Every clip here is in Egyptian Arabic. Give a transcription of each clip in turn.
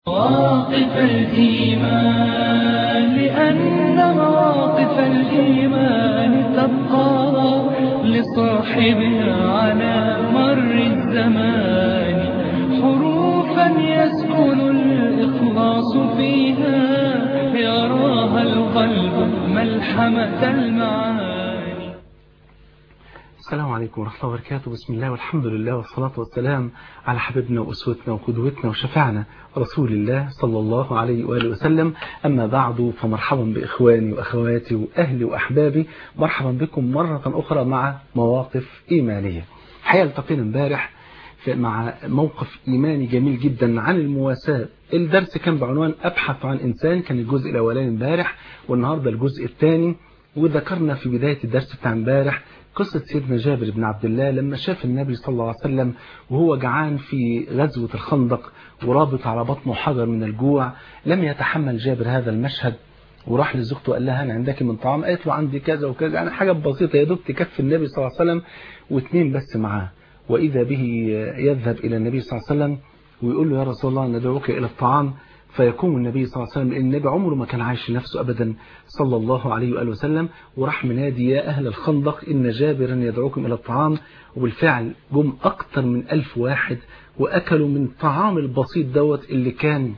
مواقف الإيمان لأن مواقف الإيمان تبقى لصاحبها على مر الزمان حروفا يسكن الإخلاص فيها يراها القلب ملحمة المعاني السلام عليكم ورحمة الله وبركاته بسم الله والحمد لله والصلاة والسلام على حبيبنا وأسوتنا وقدوتنا وشفعنا رسول الله صلى الله عليه وآله وسلم أما بعد فمرحبا بإخواني وأخواتي وأهلي وأحبابي مرحبا بكم مرة أخرى مع مواقف إيمانية حقيقة التقينا امبارح مع موقف إيماني جميل جدا عن المواساة الدرس كان بعنوان أبحث عن إنسان كان الجزء الأولاني امبارح والنهاردة الجزء الثاني وذكرنا في بداية الدرس بتاع امبارح قصة سيدنا جابر بن عبد الله لما شاف النبي صلى الله عليه وسلم وهو جعان في غزوة الخندق ورابط على بطنه حجر من الجوع لم يتحمل جابر هذا المشهد وراح لزوجته وقال لها أنا عندك من طعام قالت له عندي كذا وكذا يعني حاجة بسيطة يا دوب تكفي النبي صلى الله عليه وسلم واثنين بس معاه وإذا به يذهب إلى النبي صلى الله عليه وسلم ويقول له يا رسول الله ندعوك إلى الطعام فيقوم النبي صلى الله عليه وسلم النبي عمره ما كان عايش لنفسه أبدا صلى الله عليه وآله وسلم وراح منادي يا أهل الخندق إن جابرا يدعوكم إلى الطعام وبالفعل جم أكثر من ألف واحد وأكلوا من الطعام البسيط دوت اللي كان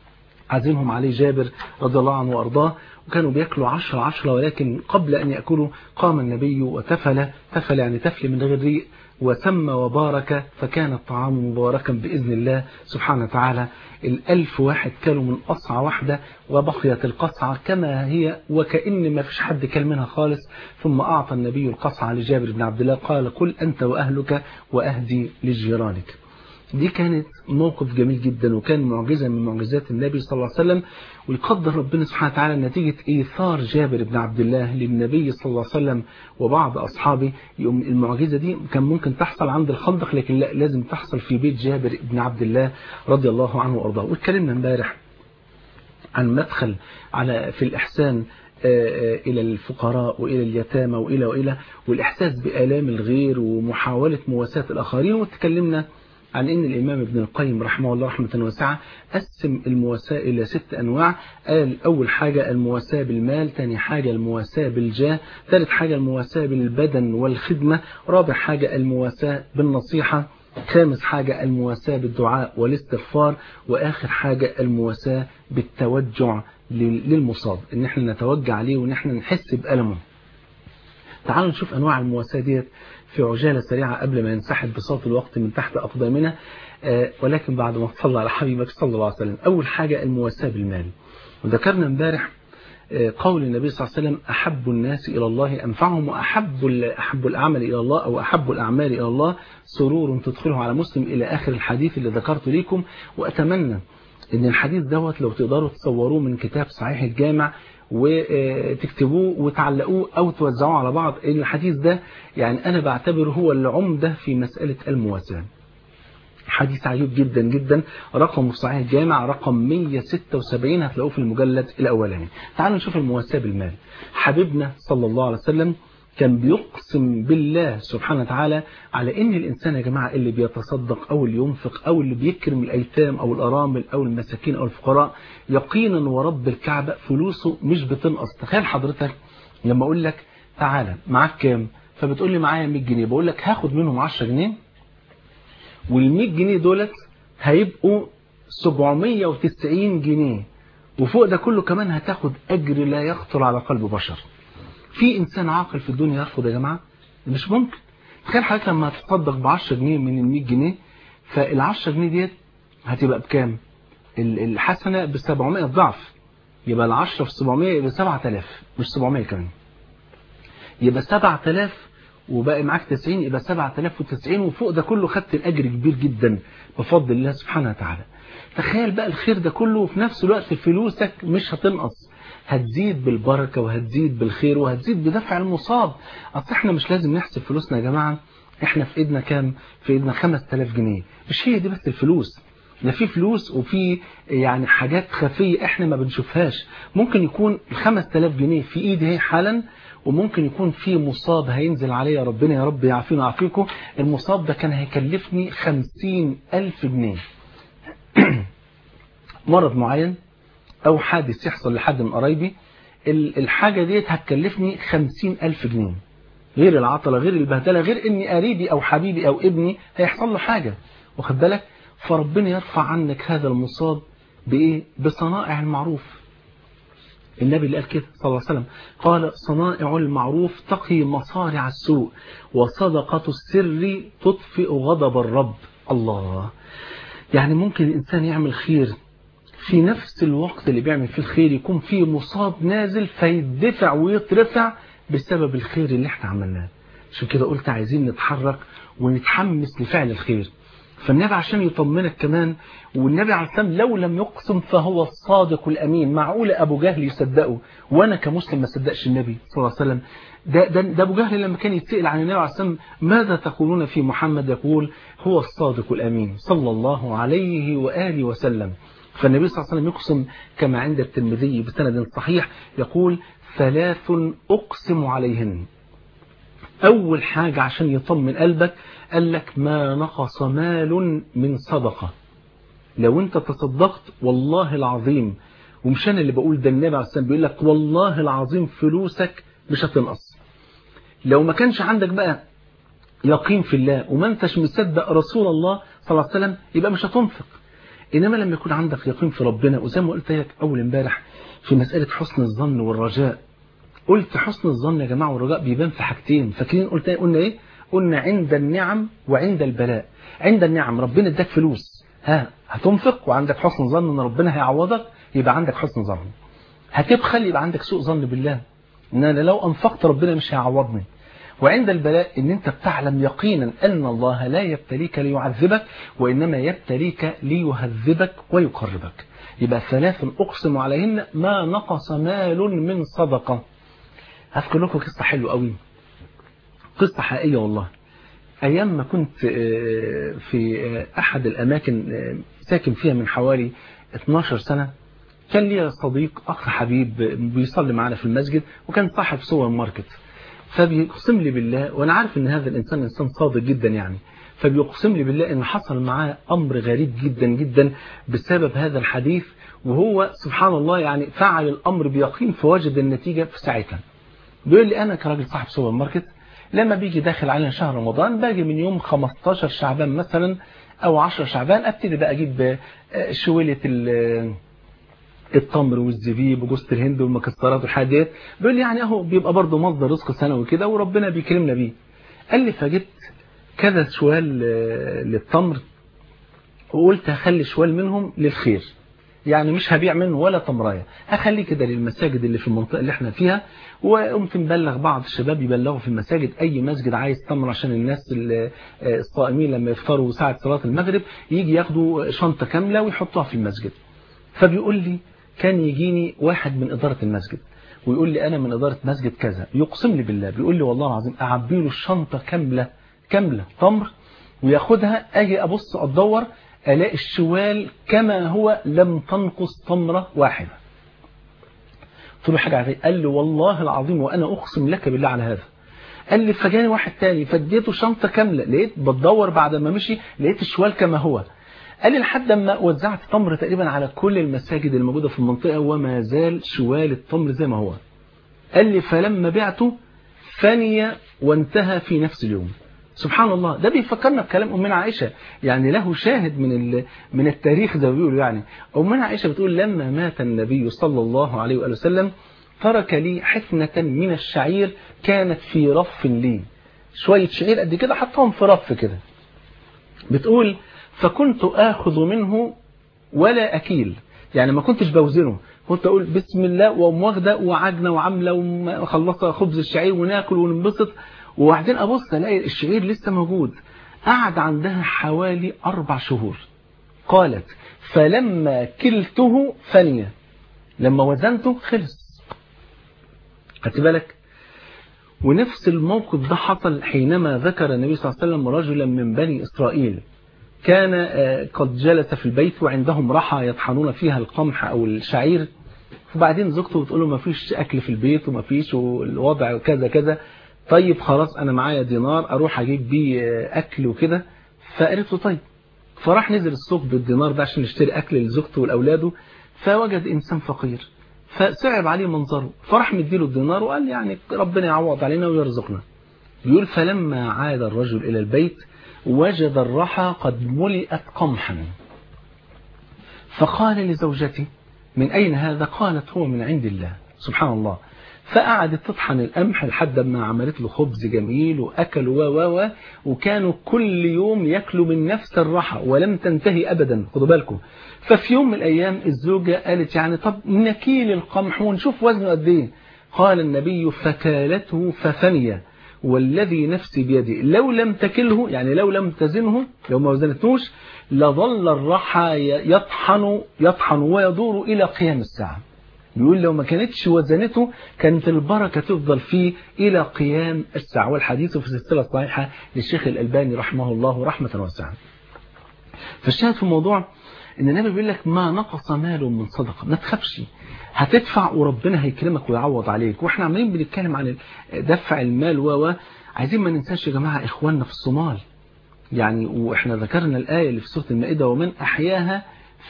عزمهم عليه جابر رضي الله عنه وأرضاه وكانوا بيأكلوا عشرة عشرة ولكن قبل أن يأكلوا قام النبي وتفل تفل يعني تفل من غير ريق وسمى وبارك فكان الطعام مباركا بإذن الله سبحانه وتعالى الألف واحد كانوا من قصعة واحدة وبقيت القصعة كما هي وكأن ما فيش حد كل منها خالص ثم أعطى النبي القصعة لجابر بن عبد الله قال قل أنت وأهلك وأهدي لجيرانك دي كانت موقف جميل جدا وكان معجزة من معجزات النبي صلى الله عليه وسلم ويقدر ربنا سبحانه وتعالى نتيجة إيثار جابر بن عبد الله للنبي صلى الله عليه وسلم وبعض أصحابه يوم المعجزة دي كان ممكن تحصل عند الخندق لكن لا لازم تحصل في بيت جابر بن عبد الله رضي الله عنه وأرضاه واتكلمنا امبارح عن مدخل على في الإحسان إلى الفقراء وإلى اليتامى وإلى وإلى والإحساس بآلام الغير ومحاولة مواساة الآخرين وتكلمنا عن ان الامام ابن القيم رحمه الله رحمة واسعة قسم المواساة الى ست انواع قال اول حاجة المواساة بالمال تاني حاجة المواساة بالجاه ثالث حاجة المواساة بالبدن والخدمة رابع حاجة المواساة بالنصيحة خامس حاجة المواساة بالدعاء والاستغفار واخر حاجة المواساة بالتوجع للمصاب ان احنا نتوجع عليه وان احنا نحس بألمه تعالوا نشوف انواع المواساة ديت في عجالة سريعة قبل ما ينسحب بصوت الوقت من تحت أقدامنا ولكن بعد ما تصلى على حبيبك صلى الله عليه وسلم أول حاجة المواساة بالمال وذكرنا امبارح قول النبي صلى الله عليه وسلم أحب الناس إلى الله أنفعهم وأحب أحب الأعمال إلى الله أو أحب الأعمال إلى الله سرور تدخله على مسلم إلى آخر الحديث اللي ذكرته لكم وأتمنى ان الحديث دوت لو تقدروا تصوروه من كتاب صحيح الجامع وتكتبوه وتعلقوه او توزعوه على بعض الحديث ده يعني انا بعتبره هو العمدة في مسألة المواساة حديث عجيب جدا جدا رقم صحيح الجامع رقم 176 هتلاقوه في المجلد الاولاني تعالوا نشوف المواساة بالمال حبيبنا صلى الله عليه وسلم كان بيقسم بالله سبحانه وتعالى على ان الانسان يا جماعة اللي بيتصدق او اللي ينفق او اللي بيكرم الايتام او الارامل او المساكين او الفقراء يقينا ورب الكعبة فلوسه مش بتنقص تخيل حضرتك لما اقول لك تعالى معاك كام فبتقول لي معايا 100 جنيه بقول لك هاخد منهم 10 جنيه وال 100 جنيه دولت هيبقوا 790 جنيه وفوق ده كله كمان هتاخد اجر لا يخطر على قلب بشر في انسان عاقل في الدنيا يرفض يا جماعة مش ممكن تخيل حضرتك لما تتصدق ب 10 جنيه من ال 100 جنيه فال 10 جنيه ديت هتبقى بكام الحسنة ب 700 ضعف يبقى ال 10 في 700 يبقى 7000 مش 700 كمان يبقى 7000 وباقي معاك 90 يبقى 7090 وفوق ده كله خدت الاجر كبير جدا بفضل الله سبحانه وتعالى تخيل بقى الخير ده كله وفي نفس الوقت فلوسك مش هتنقص هتزيد بالبركة وهتزيد بالخير وهتزيد بدفع المصاب اصل احنا مش لازم نحسب فلوسنا يا جماعة احنا في ايدنا كام في ايدنا 5000 جنيه مش هي دي بس الفلوس ده في فلوس وفي يعني حاجات خفية احنا ما بنشوفهاش ممكن يكون ال 5000 جنيه في ايدي هي حالا وممكن يكون في مصاب هينزل عليا ربنا يا رب يعافينا ويعافيكم المصاب ده كان هيكلفني 50000 جنيه مرض معين او حادث يحصل لحد من قرايبي الحاجة ديت هتكلفني خمسين ألف جنيه غير العطلة غير البهدلة غير اني قريبي او حبيبي او ابني هيحصل له حاجة واخد بالك فربنا يرفع عنك هذا المصاب بايه بصنائع المعروف النبي اللي قال كده صلى الله عليه وسلم قال صنائع المعروف تقي مصارع السوء وصدقة السر تطفئ غضب الرب الله يعني ممكن الإنسان يعمل خير في نفس الوقت اللي بيعمل فيه الخير يكون فيه مصاب نازل فيدفع ويترفع بسبب الخير اللي احنا عملناه عشان كده قلت عايزين نتحرك ونتحمس لفعل الخير فالنبي عشان يطمنك كمان والنبي عليه السلام لو لم يقسم فهو الصادق الأمين معقول أبو جهل يصدقه وأنا كمسلم ما صدقش النبي صلى الله عليه وسلم ده, ده, ده أبو جهل لما كان يتسأل عن النبي عليه السلام ماذا تقولون في محمد يقول هو الصادق الأمين صلى الله عليه وآله وسلم فالنبي صلى الله عليه وسلم يقسم كما عند الترمذي بسند صحيح يقول ثلاث أقسم عليهن أول حاجة عشان يطمن قلبك قال لك ما نقص مال من صدقة لو انت تصدقت والله العظيم ومش انا اللي بقول ده النبي عليه السلام بيقول لك والله العظيم فلوسك مش هتنقص لو ما كانش عندك بقى يقين في الله وما انتش مصدق رسول الله صلى الله عليه وسلم يبقى مش هتنفق انما لما يكون عندك يقين في ربنا وزي ما قلت لك اول امبارح في مسألة حسن الظن والرجاء قلت حسن الظن يا جماعة والرجاء بيبان في حاجتين فاكرين قلت قلنا ايه قلنا عند النعم وعند البلاء عند النعم ربنا اداك فلوس ها هتنفق وعندك حسن ظن ان ربنا هيعوضك يبقى عندك حسن ظن هتبخل يبقى عندك سوء ظن بالله ان انا لو انفقت ربنا مش هيعوضني وعند البلاء ان انت بتعلم يقينا ان الله لا يبتليك ليعذبك وانما يبتليك ليهذبك ويقربك يبقى ثلاث اقسم عليهن ما نقص مال من صدقه هذكر لكم قصه حلوه قوي قصه حقيقيه والله أيام ما كنت في أحد الأماكن ساكن فيها من حوالي 12 سنة كان لي صديق أخ حبيب بيصلي معنا في المسجد وكان صاحب سوبر ماركت فبيقسم لي بالله وأنا عارف أن هذا الإنسان إنسان صادق جدا يعني فبيقسم لي بالله أن حصل معاه أمر غريب جدا جدا بسبب هذا الحديث وهو سبحان الله يعني فعل الأمر بيقين فوجد النتيجة في ساعتها بيقول لي أنا كراجل صاحب سوبر ماركت لما بيجي داخل علينا شهر رمضان باجي من يوم 15 شعبان مثلا او 10 شعبان ابتدي بقى اجيب شويلة التمر والزبيب وجوز الهند والمكسرات والحاجات ديت بيقول لي يعني اهو بيبقى برضه مصدر رزق سنوي كده وربنا بيكرمنا بيه قال لي فجبت كذا شوال للتمر وقلت هخلي شوال منهم للخير يعني مش هبيع منه ولا تمرايه هخليه كده للمساجد اللي في المنطقه اللي احنا فيها وقمت مبلغ بعض الشباب يبلغوا في المساجد اي مسجد عايز تمر عشان الناس الصائمين لما يفطروا ساعه صلاه المغرب يجي ياخدوا شنطه كامله ويحطوها في المسجد فبيقول لي كان يجيني واحد من اداره المسجد ويقول لي انا من اداره مسجد كذا يقسم لي بالله بيقول لي والله العظيم اعبي له الشنطه كامله كامله تمر وياخدها اجي ابص ادور الاقي الشوال كما هو لم تنقص تمره واحده قلت له حاجه عاديه قال لي والله العظيم وانا اقسم لك بالله على هذا قال لي فجاني واحد تاني فاديته شنطه كامله لقيت بدور بعد ما مشي لقيت الشوال كما هو قال لي لحد ما وزعت تمر تقريبا على كل المساجد الموجوده في المنطقه وما زال شوال التمر زي ما هو قال لي فلما بعته فني وانتهى في نفس اليوم سبحان الله ده بيفكرنا بكلام أمنا عائشة يعني له شاهد من من التاريخ زي ما بيقولوا يعني أمنا عائشة بتقول لما مات النبي صلى الله عليه وآله وسلم ترك لي حفنة من الشعير كانت في رف لي شوية شعير قد كده حطهم في رف كده بتقول فكنت آخذ منه ولا أكيل يعني ما كنتش بوزنه كنت أقول بسم الله وأقوم واخده وعجنة وعاملة وخلصها خبز الشعير وناكل وننبسط وبعدين أبص ألاقي الشعير لسه موجود قعد عندها حوالي أربع شهور قالت فلما كلته فنية لما وزنته خلص خدت بالك ونفس الموقف ده حصل حينما ذكر النبي صلى الله عليه وسلم رجلا من بني إسرائيل كان قد جلس في البيت وعندهم رحى يطحنون فيها القمح أو الشعير وبعدين زوجته بتقول له ما فيش أكل في البيت وما فيش والوضع كذا كذا طيب خلاص أنا معايا دينار أروح أجيب بيه أكل وكده فقالت له طيب فراح نزل السوق بالدينار ده عشان يشتري أكل لزوجته ولأولاده فوجد إنسان فقير فصعب عليه منظره فراح مديله الدينار وقال يعني ربنا يعوض علينا ويرزقنا يقول فلما عاد الرجل إلى البيت وجد الرحى قد ملئت قمحا فقال لزوجته من أين هذا قالت هو من عند الله سبحان الله فقعدت تطحن القمح لحد ما عملت له خبز جميل وأكلوا و و وكانوا كل يوم ياكلوا من نفس الرحى ولم تنتهي أبدا خدوا بالكم ففي يوم من الأيام الزوجة قالت يعني طب نكيل القمح ونشوف وزنه قد ايه قال النبي فكالته ففني والذي نفسي بيده لو لم تكله يعني لو لم تزنه لو ما وزنتوش لظل الرحى يطحن يطحن ويدور إلى قيام الساعة بيقول لو ما كانتش وزنته كانت البركة تفضل فيه إلى قيام الساعة والحديث في السلسلة الصحيحة للشيخ الألباني رحمه الله رحمة واسعة فالشاهد في الموضوع ان النبي بيقول لك ما نقص مال من صدقه ما تخافش هتدفع وربنا هيكرمك ويعوض عليك واحنا عمالين بنتكلم عن دفع المال و عايزين ما ننساش يا جماعه اخواننا في الصومال يعني واحنا ذكرنا الايه اللي في سوره المائده ومن احياها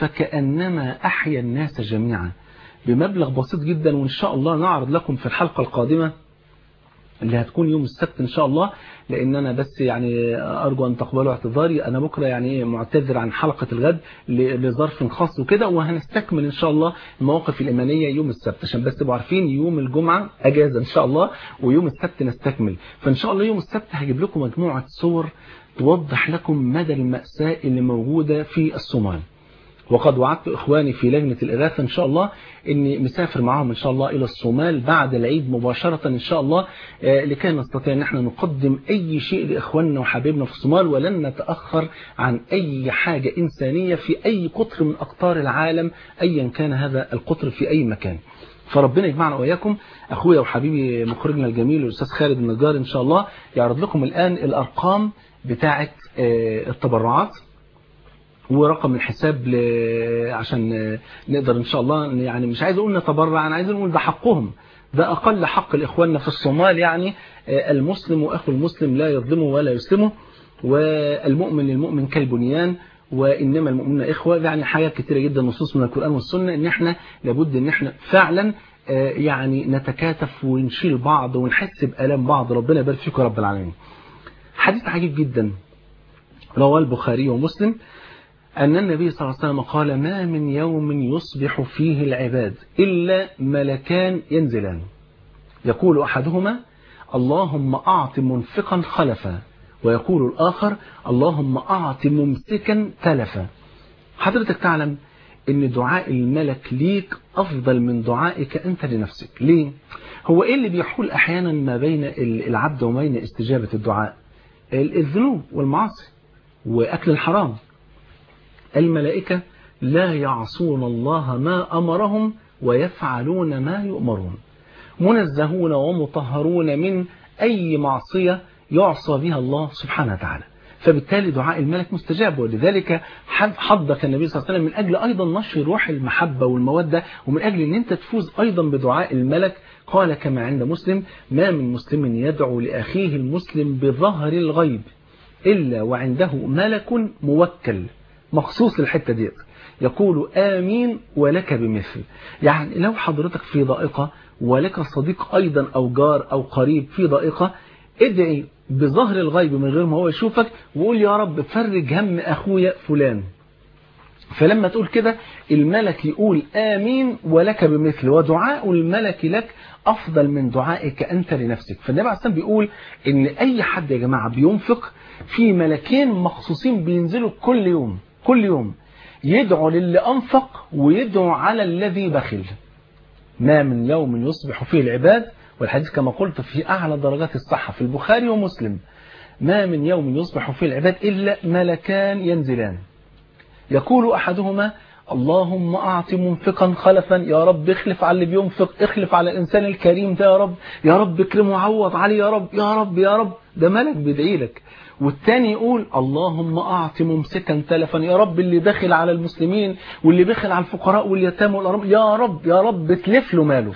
فكانما احيا الناس جميعا بمبلغ بسيط جدا وان شاء الله نعرض لكم في الحلقه القادمه اللي هتكون يوم السبت ان شاء الله لان انا بس يعني ارجو ان تقبلوا اعتذاري انا بكره يعني معتذر عن حلقه الغد لظرف خاص وكده وهنستكمل ان شاء الله المواقف الايمانيه يوم السبت عشان بس تبقوا عارفين يوم الجمعه اجازه ان شاء الله ويوم السبت نستكمل فان شاء الله يوم السبت هجيب لكم مجموعه صور توضح لكم مدى الماساه اللي موجوده في الصومال وقد وعدت إخواني في لجنة الإغاثة إن شاء الله أني مسافر معهم إن شاء الله إلى الصومال بعد العيد مباشرة إن شاء الله لكي نستطيع أن احنا نقدم أي شيء لإخواننا وحبيبنا في الصومال ولن نتأخر عن أي حاجة إنسانية في أي قطر من أقطار العالم أيا كان هذا القطر في أي مكان فربنا يجمعنا وإياكم أخويا وحبيبي مخرجنا الجميل الأستاذ خالد النجار إن شاء الله يعرض لكم الآن الأرقام بتاعة التبرعات ورقم الحساب ل... عشان نقدر ان شاء الله يعني مش عايز اقول نتبرع انا عايز اقول ده حقهم ده اقل حق لاخواننا في الصومال يعني المسلم واخو المسلم لا يظلمه ولا يسلمه والمؤمن للمؤمن كالبنيان وانما المؤمنون اخوه يعني حاجات كتيره جدا نصوص من القران والسنه ان احنا لابد ان احنا فعلا يعني نتكاتف ونشيل بعض ونحس بالام بعض ربنا يبارك فيكم رب العالمين حديث عجيب جدا رواه البخاري ومسلم أن النبي صلى الله عليه وسلم قال ما من يوم يصبح فيه العباد إلا ملكان ينزلان يقول أحدهما اللهم أعط منفقا خلفا ويقول الآخر اللهم أعط ممسكا تلفا حضرتك تعلم ان دعاء الملك ليك أفضل من دعائك أنت لنفسك ليه؟ هو إيه اللي بيحول أحيانا ما بين العبد وبين استجابة الدعاء الذنوب والمعاصي وأكل الحرام الملائكة لا يعصون الله ما أمرهم ويفعلون ما يؤمرون منزهون ومطهرون من أي معصية يعصى بها الله سبحانه وتعالى فبالتالي دعاء الملك مستجاب ولذلك حضك النبي صلى الله عليه وسلم من أجل أيضا نشر روح المحبة والمودة ومن أجل أن أنت تفوز أيضا بدعاء الملك قال كما عند مسلم ما من مسلم يدعو لأخيه المسلم بظهر الغيب إلا وعنده ملك موكل مخصوص للحتة ديت يقول آمين ولك بمثل يعني لو حضرتك في ضائقة ولك صديق أيضا أو جار أو قريب في ضائقة ادعي بظهر الغيب من غير ما هو يشوفك وقول يا رب فرج هم أخويا فلان فلما تقول كده الملك يقول آمين ولك بمثل ودعاء الملك لك أفضل من دعائك أنت لنفسك فالنبي عليه الصلاة بيقول إن أي حد يا جماعة بينفق في ملكين مخصوصين بينزلوا كل يوم كل يوم يدعو للي أنفق ويدعو على الذي بخل ما من يوم يصبح فيه العباد والحديث كما قلت في أعلى درجات الصحة في البخاري ومسلم ما من يوم يصبح فيه العباد إلا ملكان ينزلان يقول أحدهما اللهم أعط منفقا خلفا يا رب اخلف على اللي بينفق اخلف على الإنسان الكريم ده يا رب يا رب اكرمه وعوض عليه يا رب يا رب يا رب ده ملك بيدعي لك والتاني يقول اللهم أعط ممسكا تلفا يا رب اللي دخل على المسلمين واللي بخل على الفقراء واليتامى والأرامل يا رب يا رب تلف له ماله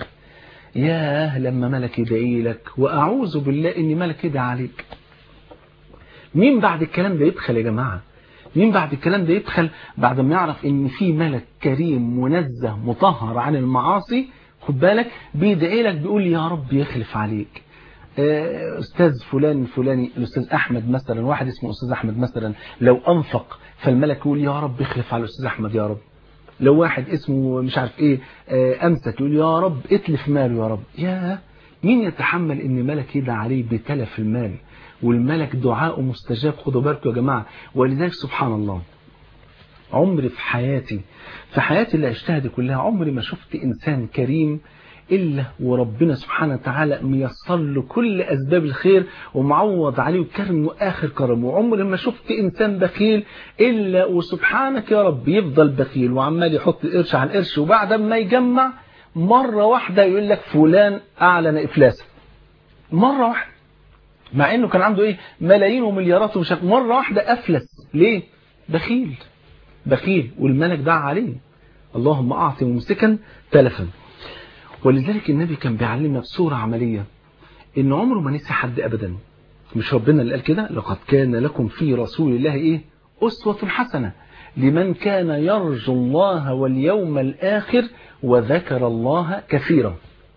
ياه لما ملك يدعي لك وأعوذ بالله إن ملك يدعي عليك مين بعد الكلام ده يدخل يا جماعة مين بعد الكلام ده يدخل بعد ما يعرف ان في ملك كريم منزه مطهر عن المعاصي خد بالك بيدعي لك بيقول يا رب يخلف عليك استاذ فلان الفلاني الاستاذ احمد مثلا واحد اسمه استاذ احمد مثلا لو انفق فالملك يقول يا رب اخلف على الاستاذ احمد يا رب لو واحد اسمه مش عارف ايه امسك يقول يا رب اتلف ماله يا رب يا مين يتحمل ان ملك يدعى عليه بتلف المال والملك دعاءه مستجاب خدوا بالكم يا جماعه ولذلك سبحان الله عمري في حياتي في حياتي اللي عشتها دي كلها عمري ما شفت انسان كريم إلا وربنا سبحانه وتعالى ميسر له كل أسباب الخير ومعوض عليه وكرمه آخر كرم وعمر ما شفت إنسان بخيل إلا وسبحانك يا رب يفضل بخيل وعمال يحط القرش على القرش وبعد ما يجمع مرة واحدة يقول لك فلان أعلن إفلاسه مرة واحدة مع إنه كان عنده إيه ملايين ومليارات ومش مرة واحدة أفلس ليه بخيل بخيل والملك دعا عليه اللهم أعطي ممسكا تلفا ولذلك النبي كان بيعلمنا بصورة عملية ان عمره ما نسي حد ابدا مش ربنا اللي قال كده لقد كان لكم في رسول الله ايه اسوة حسنة لمن كان يرجو الله واليوم الاخر وذكر الله كثيرا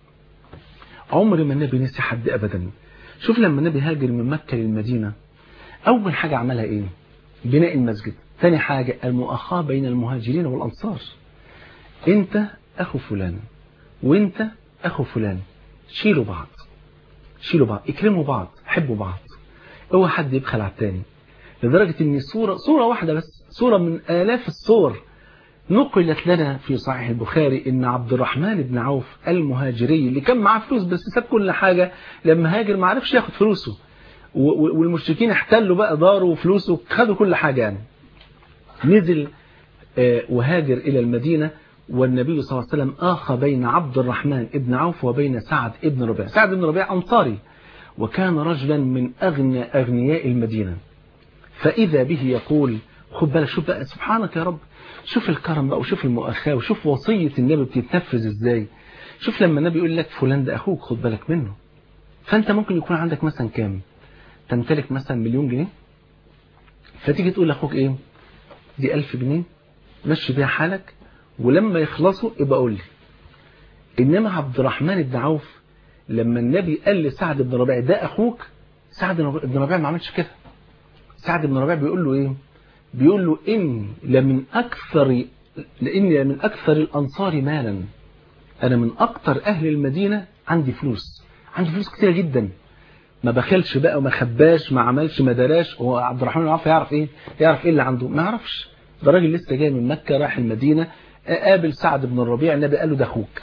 عمر ما النبي نسي حد ابدا شوف لما النبي هاجر من مكة للمدينة اول حاجة عملها ايه بناء المسجد ثاني حاجة المؤاخاة بين المهاجرين والانصار انت اخو فلان وانت اخو فلان شيلوا بعض شيلوا بعض اكرموا بعض حبوا بعض اوعى حد يبخل على التاني لدرجة ان صورة صورة واحدة بس صورة من آلاف الصور نقلت لنا في صحيح البخاري ان عبد الرحمن بن عوف المهاجري اللي كان معاه فلوس بس ساب كل حاجة لما هاجر ما عرفش ياخد فلوسه والمشركين احتلوا بقى داره وفلوسه خدوا كل حاجة يعني نزل وهاجر الى المدينة والنبي صلى الله عليه وسلم آخى بين عبد الرحمن ابن عوف وبين سعد ابن ربيع سعد ابن ربيع أنصاري وكان رجلا من أغنى أغنياء المدينة فإذا به يقول خد بالك شوف بقى سبحانك يا رب شوف الكرم بقى وشوف المؤاخاة وشوف وصية النبي بتتنفذ ازاي شوف لما النبي يقول لك فلان ده أخوك خد بالك منه فأنت ممكن يكون عندك مثلا كام تمتلك مثلا مليون جنيه فتيجي تقول لأخوك ايه دي ألف جنيه مشي بيها حالك ولما يخلصوا يبقى قول لي إنما عبد الرحمن بن عوف لما النبي قال لسعد بن ربيع ده أخوك سعد بن ربيع ما عملش كده سعد بن ربيع بيقول له إيه بيقول له إني لمن أكثر لإني لمن أكثر الأنصار مالا أنا من أكثر أهل المدينة عندي فلوس عندي فلوس كتيرة جدا ما بخلش بقى وما خباش ما عملش ما دراش هو عبد الرحمن بن عوف يعرف إيه يعرف إيه اللي عنده ما يعرفش ده راجل لسه جاي من مكة راح المدينة قابل سعد بن الربيع النبي قال له ده اخوك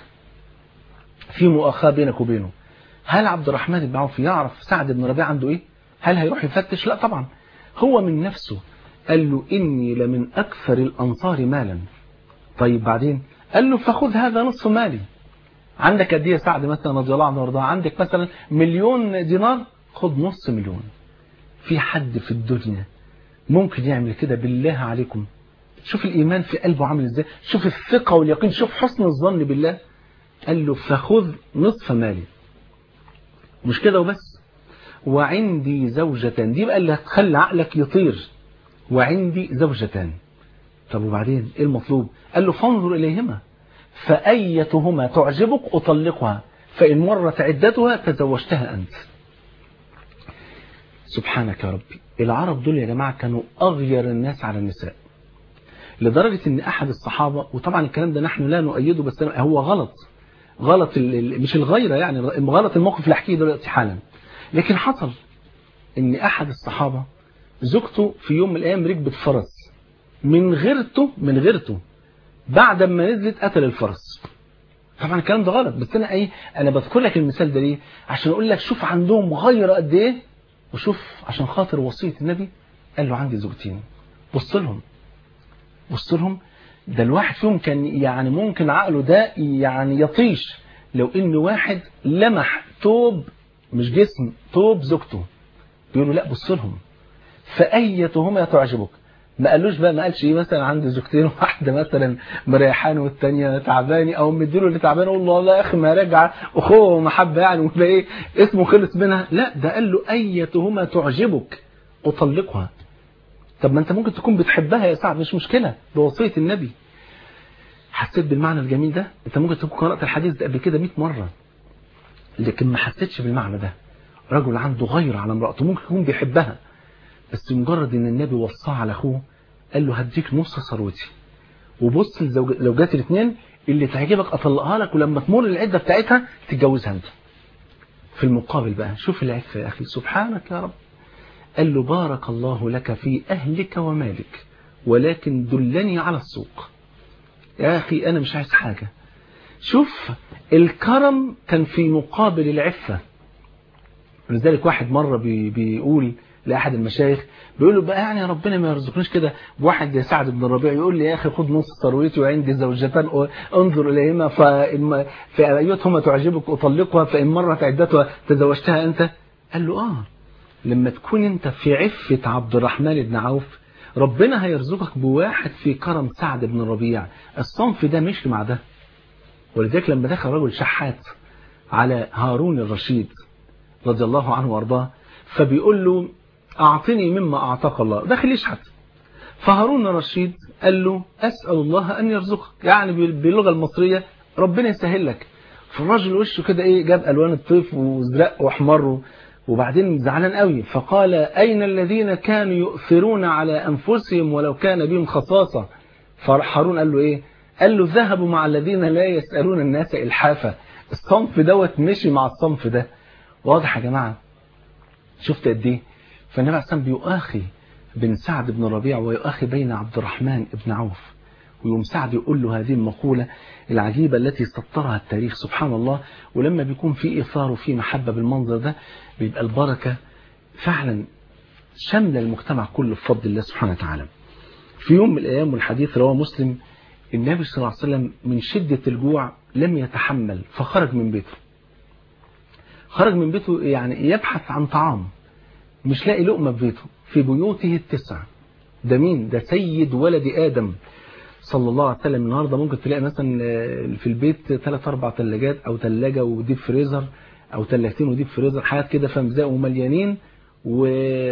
في مؤاخاة بينك وبينه هل عبد الرحمن بن عوف يعرف سعد بن الربيع عنده ايه هل هيروح يفتش لا طبعا هو من نفسه قال له إني لمن أكثر الأنصار مالا طيب بعدين قال له فخذ هذا نصف مالي عندك قد ايه سعد مثلا رضي الله عنه وارضاه عندك مثلا مليون دينار خد نص مليون في حد في الدنيا ممكن يعمل كده بالله عليكم شوف الإيمان في قلبه عامل ازاي شوف الثقة واليقين شوف حسن الظن بالله قال له فخذ نصف مالي مش كده وبس وعندي زوجتان دي بقى اللي هتخلي عقلك يطير وعندي زوجتان طب وبعدين ايه المطلوب قال له فانظر إليهما فأيتهما تعجبك أطلقها فإن مرت عدتها تزوجتها أنت سبحانك يا ربي العرب دول يا جماعة كانوا أغير الناس على النساء لدرجة ان احد الصحابة وطبعا الكلام ده نحن لا نؤيده بس هو غلط غلط مش الغيرة يعني غلط الموقف اللي احكيه دلوقتي حالا لكن حصل ان احد الصحابة زوجته في يوم من الايام ركبت فرس من غيرته من غيرته بعد ما نزلت قتل الفرس طبعا الكلام ده غلط بس انا ايه انا بذكر لك المثال ده ليه عشان اقول لك شوف عندهم غيرة قد ايه وشوف عشان خاطر وصية النبي قال له عندي زوجتين بص لهم بص لهم ده الواحد فيهم كان يعني ممكن عقله ده يعني يطيش لو ان واحد لمح توب مش جسم توب زوجته بيقولوا لا بص لهم فأيتهما تعجبك ما قالوش بقى ما قالش ايه مثلا عندي زوجتين واحده مثلا مريحاني والثانيه تعباني او مديله اللي تعبان اقول له والله يا اخي ما راجعه اخوه ومحبه يعني ويبقى ايه اسمه خلص منها لا ده قال له ايتهما تعجبك اطلقها طب ما انت ممكن تكون بتحبها يا سعد مش مشكلة بوصية النبي حسيت بالمعنى الجميل ده انت ممكن تكون قرأت الحديث ده قبل كده 100 مرة لكن ما حسيتش بالمعنى ده رجل عنده غير على امرأته ممكن يكون بيحبها بس مجرد ان النبي وصاه على اخوه قال له هديك نص ثروتي وبص لزوجات الاثنين اللي تعجبك اطلقها لك ولما تمر العده بتاعتها تتجوزها انت في المقابل بقى شوف العفه يا اخي سبحانك يا رب قال له بارك الله لك في اهلك ومالك ولكن دلني على السوق يا اخي انا مش عايز حاجه شوف الكرم كان في مقابل العفه لذلك واحد مره بي بيقول لأحد المشايخ بيقول له بقى يعني ربنا ما يرزقنيش كده بواحد زي سعد بن الربيع يقول لي يا أخي خد نص ثروتي وعندي زوجتان انظر إليهما فإن فأيتهما تعجبك أطلقها فإن مرت عدتها تزوجتها أنت قال له آه لما تكون أنت في عفة عبد الرحمن بن عوف ربنا هيرزقك بواحد في كرم سعد بن الربيع الصنف ده مش مع ده ولذلك لما دخل رجل شحات على هارون الرشيد رضي الله عنه وارضاه فبيقول له أعطني مما أعطاك الله داخل يشحت فهارون الرشيد قال له أسأل الله أن يرزقك يعني باللغة المصرية ربنا يسهل لك فالراجل وشه كده إيه جاب ألوان الطيف وزرق وأحمر وبعدين زعلان قوي فقال أين الذين كانوا يؤثرون على أنفسهم ولو كان بهم خصاصة فهارون قال له إيه قال له ذهبوا مع الذين لا يسألون الناس إلحافا الصنف دوت مشي مع الصنف ده واضح يا جماعة شفت قد ايه فالنبي عليه الصلاه بيؤاخي بين سعد بن ربيع ويؤاخي بين عبد الرحمن بن عوف ويوم سعد يقول له هذه المقولة العجيبة التي سطرها التاريخ سبحان الله ولما بيكون في إثار وفي محبة بالمنظر ده بيبقى البركة فعلا شمل المجتمع كله بفضل الله سبحانه وتعالى في يوم من الأيام والحديث رواه مسلم النبي صلى الله عليه وسلم من شدة الجوع لم يتحمل فخرج من بيته خرج من بيته يعني يبحث عن طعام مش لاقي لقمة في بيته في بيوته التسع ده مين ده سيد ولد آدم صلى الله عليه وسلم النهاردة ممكن تلاقي مثلا في البيت ثلاث أربع ثلاجات أو ثلاجة وديب فريزر أو ثلاجتين وديب فريزر حاجات كده فمزاق ومليانين و...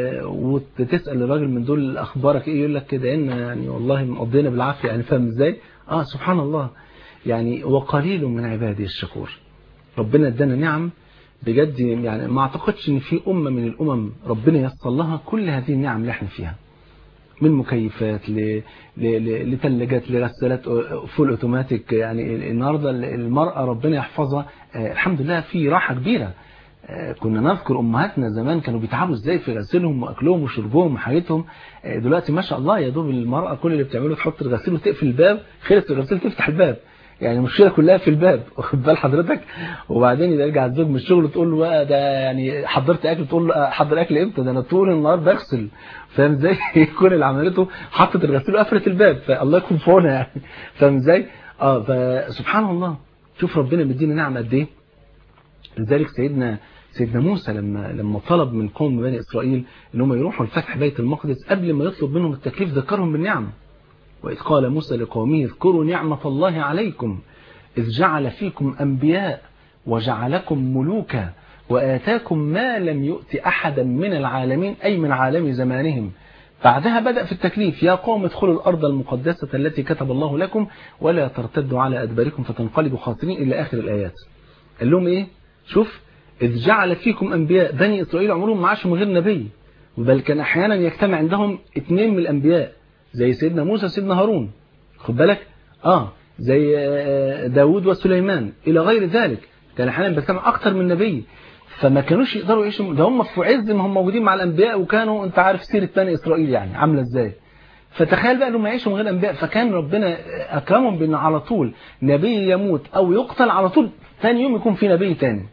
وتسأل الراجل من دول أخبارك إيه يقول لك كده إن يعني والله مقضينا بالعافية يعني فاهم إزاي آه سبحان الله يعني وقليل من عبادي الشكور ربنا ادانا نعم بجد يعني ما اعتقدش ان في امه من الامم ربنا يسر لها كل هذه النعم اللي احنا فيها من مكيفات ل... ل... لثلاجات لغسالات فول اوتوماتيك يعني النهارده المراه ربنا يحفظها آه الحمد لله في راحه كبيره آه كنا نذكر امهاتنا زمان كانوا بيتعبوا ازاي في غسيلهم واكلهم وشربهم وحياتهم آه دلوقتي ما شاء الله يا دوب المراه كل اللي بتعمله تحط الغسيل وتقفل الباب خلص الغسيل تفتح الباب يعني المشكله كلها في الباب واخد بال حضرتك وبعدين يرجع الزوج من الشغل تقول له بقى ده يعني حضرت اكل تقول له حضر اكل امتى ده انا طول النهار بغسل فاهم ازاي يكون اللي عملته حطت الغسيل وقفلت الباب فالله يكون في عونها يعني فاهم ازاي اه فسبحان الله شوف ربنا مدينا نعمه قد ايه لذلك سيدنا سيدنا موسى لما لما طلب من قوم بني اسرائيل ان هم يروحوا لفتح بيت المقدس قبل ما يطلب منهم التكليف ذكرهم بالنعمه وإذ قال موسى لقومه اذكروا نعمة الله عليكم إذ جعل فيكم أنبياء وجعلكم ملوكا وآتاكم ما لم يؤت أحدا من العالمين أي من عالم زمانهم بعدها بدأ في التكليف يا قوم ادخلوا الأرض المقدسة التي كتب الله لكم ولا ترتدوا على أدباركم فتنقلبوا خاسرين إلى آخر الآيات قال لهم إيه شوف إذ جعل فيكم أنبياء بني إسرائيل عمرهم ما عاشوا من غير نبي بل كان أحيانا يجتمع عندهم اثنين من الأنبياء زي سيدنا موسى وسيدنا هارون خد بالك اه زي داود وسليمان الى غير ذلك كان احيانا بيجتمع اكتر من نبي فما كانوش يقدروا يعيشوا ده هم في عز ما هم موجودين مع الانبياء وكانوا انت عارف سيره بني اسرائيل يعني عامله ازاي فتخيل بقى انهم يعيشوا من غير انبياء فكان ربنا اكرمهم بان على طول نبي يموت او يقتل على طول ثاني يوم يكون في نبي ثاني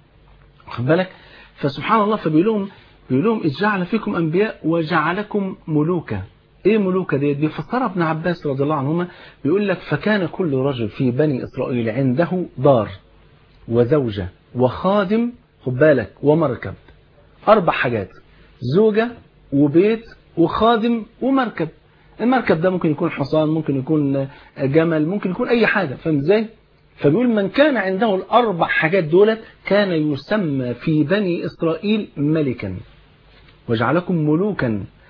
خد بالك فسبحان الله فبيقول لهم بيقول لهم اذ جعل فيكم انبياء وجعلكم ملوكا ايه ملوكة ديت بيفسرها ابن عباس رضي الله عنهما بيقول لك فكان كل رجل في بني اسرائيل عنده دار وزوجة وخادم خد بالك ومركب اربع حاجات زوجة وبيت وخادم ومركب المركب ده ممكن يكون حصان ممكن يكون جمل ممكن يكون اي حاجة فاهم ازاي فبيقول من كان عنده الاربع حاجات دولت كان يسمى في بني اسرائيل ملكا وجعلكم ملوكا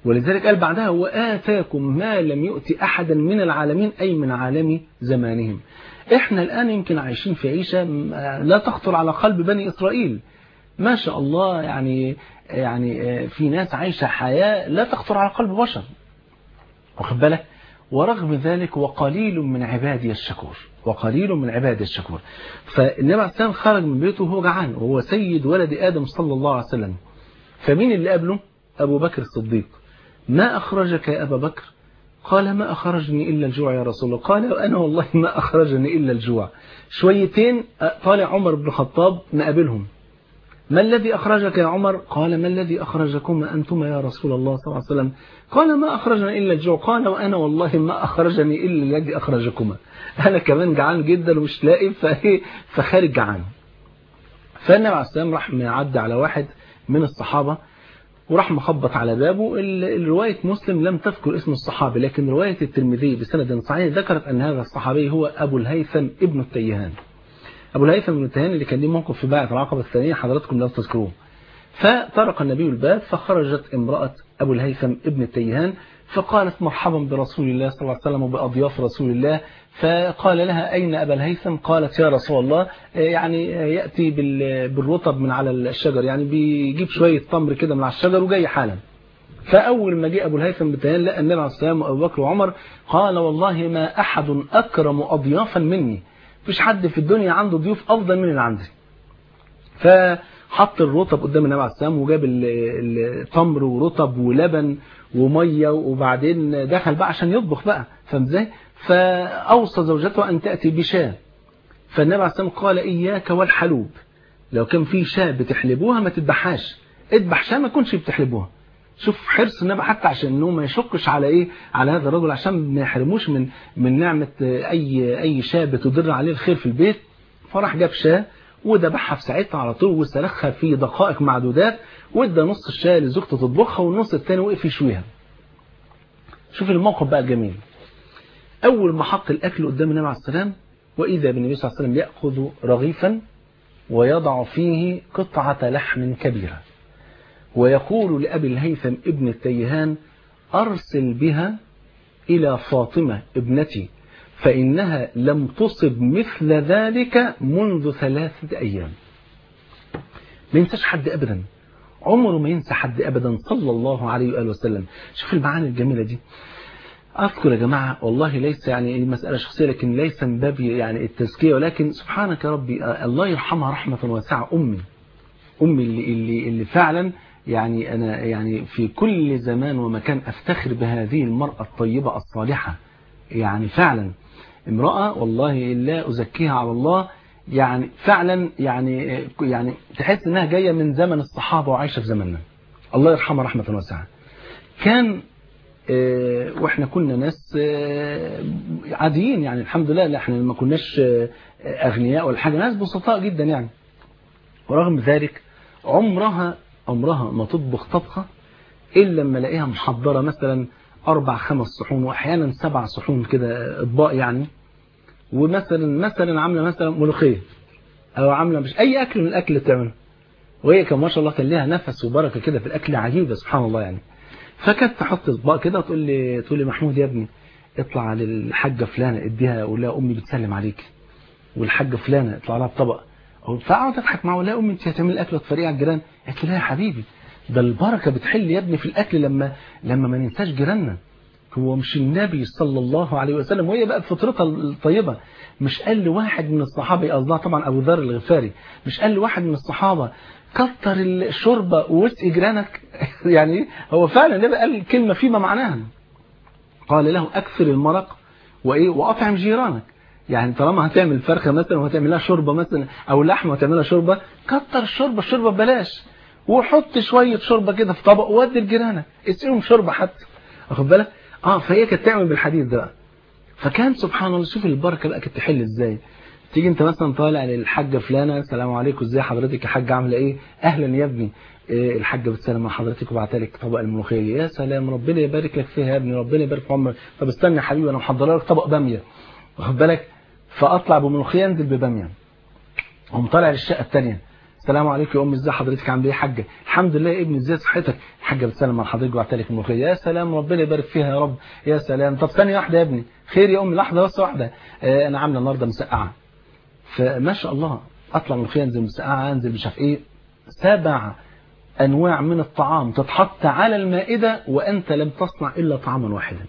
ولذلك قال بعدها وآتاكم ما لم يؤتي أحدا من العالمين أي من عالم زمانهم احنا الآن يمكن عايشين في عيشة لا تخطر على قلب بني إسرائيل ما شاء الله يعني يعني في ناس عايشة حياة لا تخطر على قلب بشر واخد بالك ورغم ذلك وقليل من عبادي الشكور وقليل من عبادي الشكور فالنبي عليه السلام خرج من بيته وهو جعان وهو سيد ولد آدم صلى الله عليه وسلم فمين اللي قابله أبو بكر الصديق ما أخرجك يا أبا بكر قال ما أخرجني إلا الجوع يا رسول الله قال وأنا والله ما أخرجني إلا الجوع شويتين طالع عمر بن الخطاب مقابلهم ما الذي أخرجك يا عمر قال ما الذي أخرجكما أنتما يا رسول الله صلى الله عليه وسلم قال ما أخرجنا إلا الجوع قال وأنا والله ما أخرجني إلا الذي أخرجكما أنا كمان جعان جدا ومش لاقي فخارج جعان فالنبي عليه السلام راح معدي على واحد من الصحابة وراح مخبط على بابه الرواية مسلم لم تذكر اسم الصحابي لكن رواية الترمذي بسند صحيح ذكرت أن هذا الصحابي هو أبو الهيثم ابن التيهان أبو الهيثم بن التيهان اللي كان ليه موقف في باعة العقبة الثانية حضراتكم لو تذكروه فطرق النبي الباب فخرجت امرأة أبو الهيثم ابن التيهان فقالت مرحبا برسول الله صلى الله عليه وسلم وبأضياف رسول الله فقال لها أين أبا الهيثم قالت يا رسول الله يعني يأتي بالرطب من على الشجر يعني بيجيب شوية تمر كده من على الشجر وجاي حالا فأول ما جاء أبو الهيثم بتيان لقى النبي عليه السلام وأبو بكر وعمر قال والله ما أحد أكرم أضيافا مني مفيش حد في الدنيا عنده ضيوف أفضل من اللي عندي فحط الرطب قدام النبي عليه السلام وجاب التمر ورطب ولبن ومية وبعدين دخل بقى عشان يطبخ بقى فاهم ازاي فأوصى زوجته أن تأتي بشاة فالنبي عليه السلام قال إياك والحلوب لو كان في شاة بتحلبوها ما تذبحهاش اذبح شاة ما تكونش بتحلبوها شوف حرص النبي حتى عشان انه ما يشكش على ايه على هذا الرجل عشان ما يحرموش من من نعمه اي اي شاة بتدر عليه الخير في البيت فراح جاب شاة وذبحها في ساعتها على طول وسلخها في دقائق معدودات وادى نص الشاة لزوجته تطبخها والنص الثاني وقف يشويها شوف الموقف بقى الجميل اول ما حط الاكل قدام النبي عليه السلام واذا بالنبي صلى الله عليه وسلم ياخذ رغيفا ويضع فيه قطعه لحم كبيره ويقول لأبي الهيثم ابن التيهان أرسل بها إلى فاطمة ابنتي فإنها لم تصب مثل ذلك منذ ثلاثة أيام ما ينساش حد أبدا عمره ما ينسى حد أبدا صلى الله عليه وآله وسلم شوف المعاني الجميلة دي أذكر يا جماعة والله ليس يعني مسألة شخصية لكن ليس من باب يعني التزكية ولكن سبحانك ربي الله يرحمها رحمة واسعة أمي أمي اللي, اللي, اللي فعلا يعني أنا يعني في كل زمان ومكان أفتخر بهذه المرأة الطيبة الصالحة يعني فعلا امرأة والله لا أزكيها على الله يعني فعلا يعني يعني تحس انها جايه من زمن الصحابه وعايشه في زمننا الله يرحمها رحمه واسعه كان اه واحنا كنا ناس اه عاديين يعني الحمد لله لا احنا ما كناش اه اغنياء ولا حاجه ناس بسطاء جدا يعني ورغم ذلك عمرها عمرها ما تطبخ طبخه الا لما الاقيها محضره مثلا اربع خمس صحون واحيانا سبع صحون كده اطباق يعني ومثلا مثلا عامله مثلا ملوخيه او عامله مش اي اكل من الاكل اللي بتعمله وهي كان ما شاء الله كان ليها نفس وبركه كده في الاكل عجيبه سبحان الله يعني فكانت تحط اطباق كده وتقول لي تقول لي محمود يا ابني اطلع للحاجه فلانه اديها قول لها امي بتسلم عليك والحاجه فلانه اطلع لها بطبق فاقعد اضحك معاها ولا امي انت هتعملي الاكل وتفرقي على الجيران قالت لي لا يا حبيبي ده البركه بتحل يا ابني في الاكل لما لما ما ننساش جيراننا هو مش النبي صلى الله عليه وسلم وهي بقى بفطرتها الطيبة مش قال لواحد من الصحابة قصدها طبعا أبو ذر الغفاري مش قال لواحد من الصحابة كتر الشوربة واسقي جيرانك يعني هو فعلا النبي قال كلمة فيما معناها قال له أكثر المرق وإيه وأطعم جيرانك يعني طالما هتعمل فرخة مثلا وهتعمل لها شوربة مثلا أو لحمة وهتعمل لها شوربة كتر الشوربة الشوربة ببلاش وحط شوية شوربة كده في طبق وودي لجيرانك اسقيهم شوربة حتى واخد بالك اه فهي كانت تعمل بالحديث ده فكان سبحان الله شوف البركه بقى كانت تحل ازاي تيجي انت مثلا طالع للحاجه فلانه السلام عليكم ازاي حضرتك يا حاجه عامله ايه اهلا يا ابني إيه الحاجه بتسلم على حضرتك وبعت لك طبق الملوخيه يا سلام ربنا يبارك لك فيها يا ابني ربنا يبارك في عمرك طب استنى يا حبيبي انا محضره لك طبق باميه واخد بالك فاطلع بملوخيه انزل بباميه اقوم طالع للشقه الثانيه السلام عليكم يا امي ازي حضرتك عامله ايه يا حاجه الحمد لله يا ابني ازاي صحتك الحاجه بتسلم على حضرتك وبعت لك الملوخيه يا سلام ربنا يبارك فيها يا رب يا سلام طب ثانيه واحده يا ابني خير يا امي لحظه بس واحده آه انا عامله النهارده مسقعه فما شاء الله اطلع ملوخيه انزل مسقعه انزل مش عارف ايه سبع انواع من الطعام تتحط على المائده وانت لم تصنع الا طعاما واحدا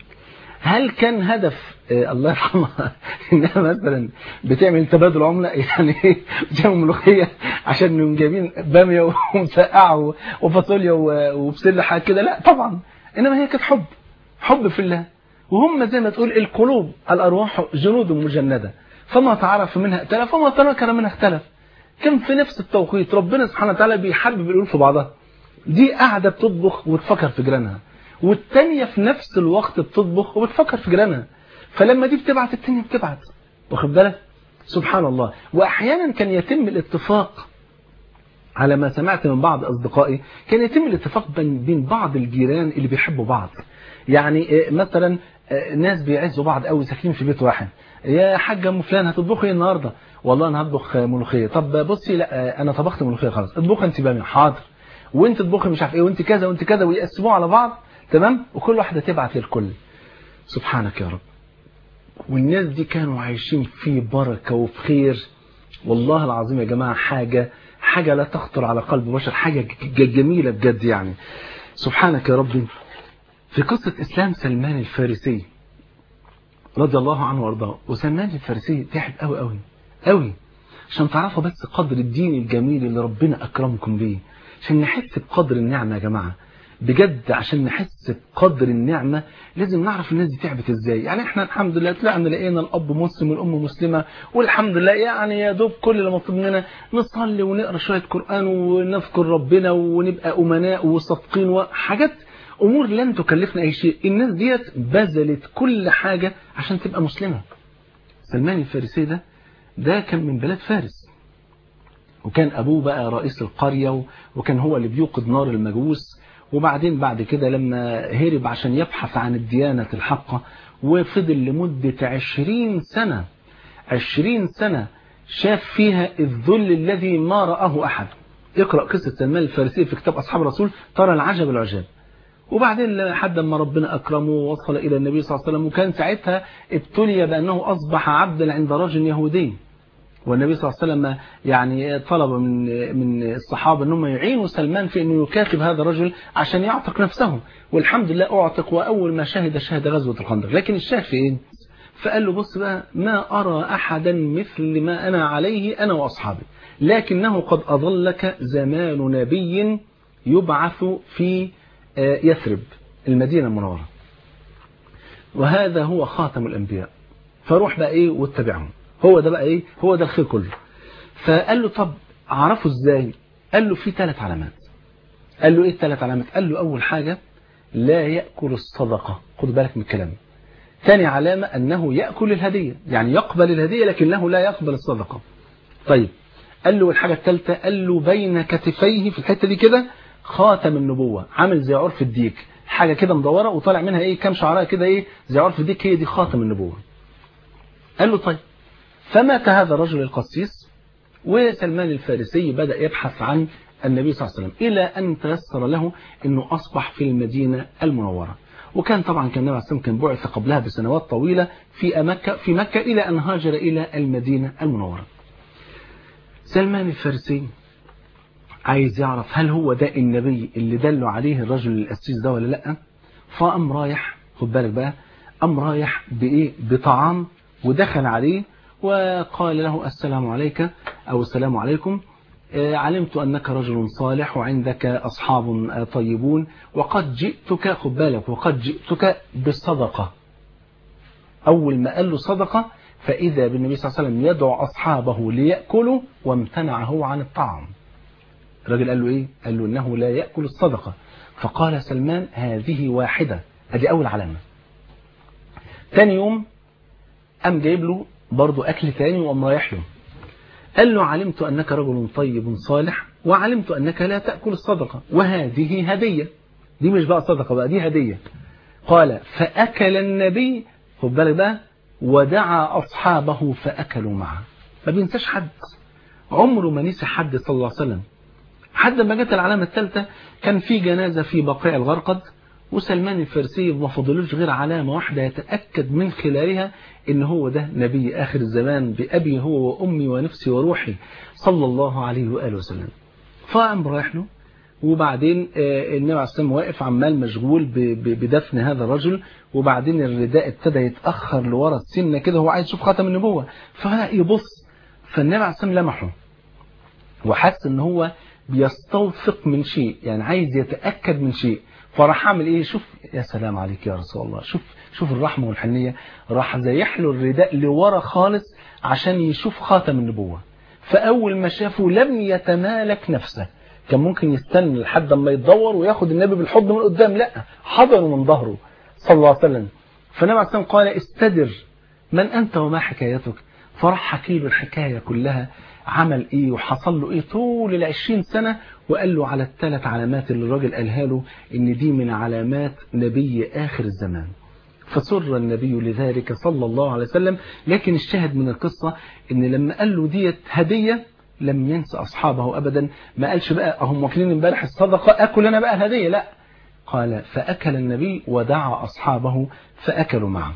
هل كان هدف آه الله يرحمها انها مثلا بتعمل تبادل عمله يعني ايه بتعمل ملوخيه عشان انهم جايبين باميه ومسقعه وفاصوليا وبسله حاجه كده لا طبعا انما هي كانت حب حب في الله وهم زي ما تقول القلوب الارواح جنود مجنده فما تعرف منها ائتلف وما تنكر منها اختلف كان في نفس التوقيت ربنا سبحانه وتعالى بيحبب القلوب في بعضها دي قاعده بتطبخ وتفكر في جيرانها والتانية في نفس الوقت بتطبخ وبتفكر في جيرانها فلما دي بتبعت التانية بتبعت واخد بالك سبحان الله واحيانا كان يتم الاتفاق على ما سمعت من بعض اصدقائي كان يتم الاتفاق بين بعض الجيران اللي بيحبوا بعض يعني مثلا ناس بيعزوا بعض قوي ساكنين في بيت واحد يا حاجه ام فلان هتطبخي ايه النهارده والله انا هطبخ ملوخيه طب بصي لا انا طبخت ملوخيه خلاص اطبخي انت باميه حاضر وانت تطبخي مش عارف ايه وانت كذا وانت كذا ويقسموه على بعض تمام وكل واحده تبعت للكل سبحانك يا رب والناس دي كانوا عايشين في بركه وفي خير والله العظيم يا جماعه حاجه حاجه لا تخطر على قلب بشر حاجه جميله بجد يعني سبحانك يا ربي في قصه اسلام سلمان الفارسي رضي الله عنه وارضاه وسلمان الفارسي تعب قوي قوي قوي عشان تعرفوا بس قدر الدين الجميل اللي ربنا اكرمكم بيه عشان نحس بقدر النعمه يا جماعه بجد عشان نحس بقدر النعمة لازم نعرف الناس دي تعبت ازاي يعني احنا الحمد لله طلعنا لقينا الاب مسلم والام مسلمة والحمد لله يعني يا دوب كل اللي مطلوب مننا نصلي ونقرا شوية قرآن ونذكر ربنا ونبقى امناء وصادقين وحاجات امور لن تكلفنا اي شيء الناس ديت بذلت كل حاجة عشان تبقى مسلمة سلمان الفارسي ده ده كان من بلاد فارس وكان ابوه بقى رئيس القرية وكان هو اللي بيوقد نار المجوس وبعدين بعد كده لما هرب عشان يبحث عن الديانة الحقة وفضل لمدة عشرين سنة عشرين سنة شاف فيها الذل الذي ما رآه أحد اقرأ قصة سلمان الفارسي في كتاب أصحاب الرسول ترى العجب العجاب وبعدين لحد ما ربنا أكرمه ووصل إلى النبي صلى الله عليه وسلم وكان ساعتها ابتلي بأنه أصبح عبدا عند رجل يهودي والنبي صلى الله عليه وسلم يعني طلب من من الصحابه انهم يعينوا سلمان في انه يكاتب هذا الرجل عشان يعتق نفسه والحمد لله اعتق واول ما شهد شهد غزوه الخندق لكن الشاهد في ايه فقال له بص بقى ما ارى احدا مثل ما انا عليه انا واصحابي لكنه قد اضلك زمان نبي يبعث في يثرب المدينه المنوره وهذا هو خاتم الانبياء فروح بقى ايه واتبعهم هو ده بقى ايه هو ده الخير كله فقال له طب اعرفه ازاي قال له في ثلاث علامات قال له ايه الثلاث علامات قال له اول حاجة لا يأكل الصدقة خد بالك من الكلام ثاني علامة انه يأكل الهدية يعني يقبل الهدية لكنه لا يقبل الصدقة طيب قال له الحاجة الثالثة قال له بين كتفيه في الحتة دي كده خاتم النبوة عامل زي عرف الديك حاجة كده مدورة وطالع منها ايه كام شعراء كده ايه زي عرف الديك هي دي خاتم النبوة قال له طيب فمات هذا الرجل القسيس وسلمان الفارسي بدأ يبحث عن النبي صلى الله عليه وسلم إلى أن تيسر له أنه أصبح في المدينة المنورة وكان طبعا كان النبي عليه الصلاة كان بعث قبلها بسنوات طويلة في مكة في مكة إلى أن هاجر إلى المدينة المنورة سلمان الفارسي عايز يعرف هل هو ده النبي اللي دلوا عليه الرجل القسيس ده ولا لا فقام رايح خد بالك بقى قام رايح بايه بطعام ودخل عليه وقال له السلام عليك أو السلام عليكم علمت أنك رجل صالح وعندك أصحاب طيبون وقد جئتك خد بالك وقد جئتك بالصدقة أول ما قال له صدقة فإذا بالنبي صلى الله عليه وسلم يدعو أصحابه ليأكلوا وامتنع هو عن الطعام الراجل قال له إيه؟ قال له إنه لا يأكل الصدقة فقال سلمان هذه واحدة هذه أول علامة ثاني يوم قام جايب له برضه أكل ثاني وقام رايح له قال له علمت أنك رجل طيب صالح وعلمت أنك لا تأكل الصدقة وهذه هدية دي مش بقى صدقة بقى دي هدية قال فأكل النبي خد بالك بقى ودعا أصحابه فأكلوا معه ما بينساش حد عمره ما نسي حد صلى الله عليه وسلم حد ما جت العلامة الثالثة كان في جنازة في بقيع الغرقد وسلمان الفارسي ما فضلوش غير علامة واحدة يتأكد من خلالها ان هو ده نبي آخر الزمان بأبي هو وأمي ونفسي وروحي صلى الله عليه وآله وسلم فقام رايح له وبعدين النبي عليه السلام واقف عمال مشغول بدفن هذا الرجل وبعدين الرداء ابتدى يتأخر لورا السنة كده هو عايز يشوف خاتم النبوة فبدأ يبص فالنبي عليه السلام لمحه وحس ان هو بيستوثق من شيء يعني عايز يتأكد من شيء فراح عامل ايه شوف يا سلام عليك يا رسول الله شوف شوف الرحمة والحنية راح زيح له الرداء لورا خالص عشان يشوف خاتم النبوة فأول ما شافه لم يتمالك نفسه كان ممكن يستنى لحد ما يتدور وياخد النبي بالحضن من قدام لا حضنه من ظهره صلى الله عليه وسلم فالنبي عليه السلام قال استدر من أنت وما حكايتك فراح حكي له الحكاية كلها عمل ايه وحصل له ايه طول العشرين سنة وقال له على الثلاث علامات اللي الراجل قالها له ان دي من علامات نبي آخر الزمان فسر النبي لذلك صلى الله عليه وسلم لكن الشاهد من القصة ان لما قال له ديت هدية لم ينسى أصحابه أبدا ما قالش بقى هم واكلين امبارح الصدقة أكل أنا بقى الهدية لا قال فأكل النبي ودعا أصحابه فأكلوا معه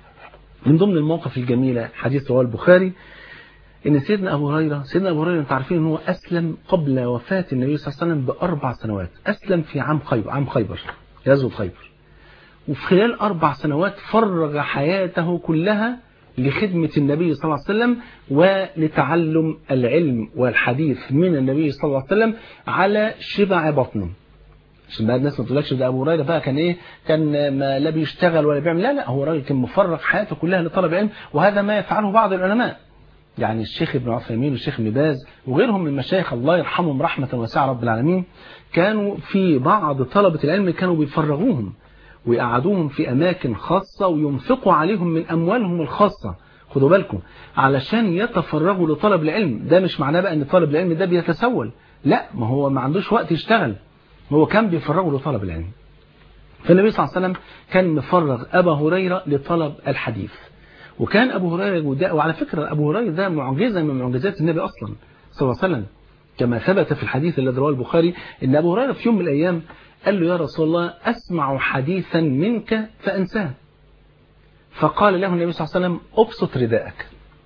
من ضمن المواقف الجميلة حديث رواه البخاري ان سيدنا ابو هريره سيدنا ابو هريره انتوا عارفين ان هو اسلم قبل وفاه النبي صلى الله عليه وسلم باربع سنوات اسلم في عام خيبر عام خيبر غزوه خيبر وفي خلال اربع سنوات فرغ حياته كلها لخدمة النبي صلى الله عليه وسلم ولتعلم العلم والحديث من النبي صلى الله عليه وسلم على شبع بطنه عشان بقى الناس ما تقولكش ده ابو هريره بقى كان ايه كان ما لا بيشتغل ولا بيعمل لا لا هو راجل كان مفرغ حياته كلها لطلب العلم وهذا ما يفعله بعض العلماء يعني الشيخ ابن عثيمين والشيخ ابن باز وغيرهم من المشايخ الله يرحمهم رحمة واسعة رب العالمين كانوا في بعض طلبة العلم كانوا بيفرغوهم ويقعدوهم في أماكن خاصة وينفقوا عليهم من أموالهم الخاصة خدوا بالكم علشان يتفرغوا لطلب العلم ده مش معناه بقى ان طالب العلم ده بيتسول لا ما هو ما عندوش وقت يشتغل هو كان بيفرغه لطلب العلم فالنبي صلى الله عليه وسلم كان مفرغ أبا هريرة لطلب الحديث وكان أبو هريرة وعلى فكرة أبو هريرة ده معجزة من معجزات النبي أصلا صلى الله عليه وسلم كما ثبت في الحديث الذي رواه البخاري ان أبو هريرة في يوم من الأيام قال له يا رسول الله أسمع حديثا منك فأنساه فقال له النبي صلى الله عليه وسلم أبسط رداءك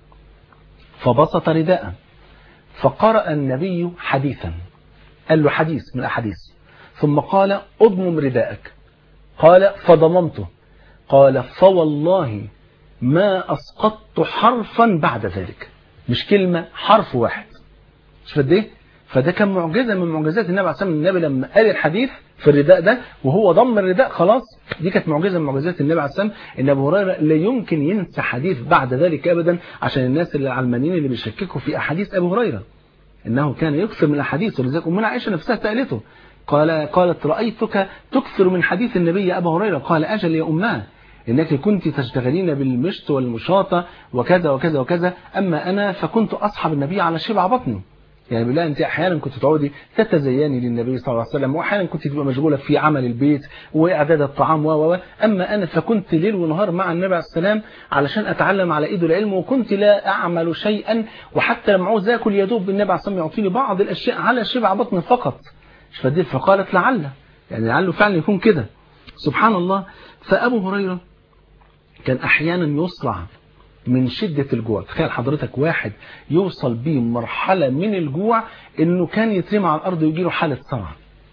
فبسط رداءه فقرأ النبي حديثا قال له حديث من الأحاديث ثم قال أضمم رداءك قال فضممته قال فوالله ما أسقطت حرفا بعد ذلك مش كلمة حرف واحد مش قد ايه فده كان معجزة من معجزات النبي عليه الصلاة والسلام النبي لما قال الحديث في الرداء ده وهو ضم الرداء خلاص دي كانت معجزة من معجزات النبي عليه الصلاة والسلام ان ابو هريرة لا يمكن ينسى حديث بعد ذلك ابدا عشان الناس اللي العلمانيين اللي بيشككوا في احاديث ابو هريرة انه كان يكثر من الاحاديث ولذلك امنا عائشة نفسها سالته قال قالت رأيتك تكثر من حديث النبي يا ابا هريرة قال اجل يا اماه انك كنت تشتغلين بالمشط والمشاطة وكذا وكذا وكذا اما انا فكنت اصحب النبي على شبع بطني يعني بالله انت احيانا كنت تقعدي تتزيني للنبي صلى الله عليه وسلم واحيانا كنت تبقى مشغوله في عمل البيت واعداد الطعام و و اما انا فكنت ليل ونهار مع النبي عليه السلام علشان اتعلم على ايده العلم وكنت لا اعمل شيئا وحتى لما عاوز اكل يدوب النبي عليه السلام يعطيني بعض الاشياء على شبع بطني فقط فديت فقالت لعل يعني لعله فعلا يكون كده سبحان الله فابو هريره كان احيانا يصرع من شدة الجوع تخيل حضرتك واحد يوصل بيه مرحلة من الجوع انه كان يترمى على الارض ويجي له حالة صرع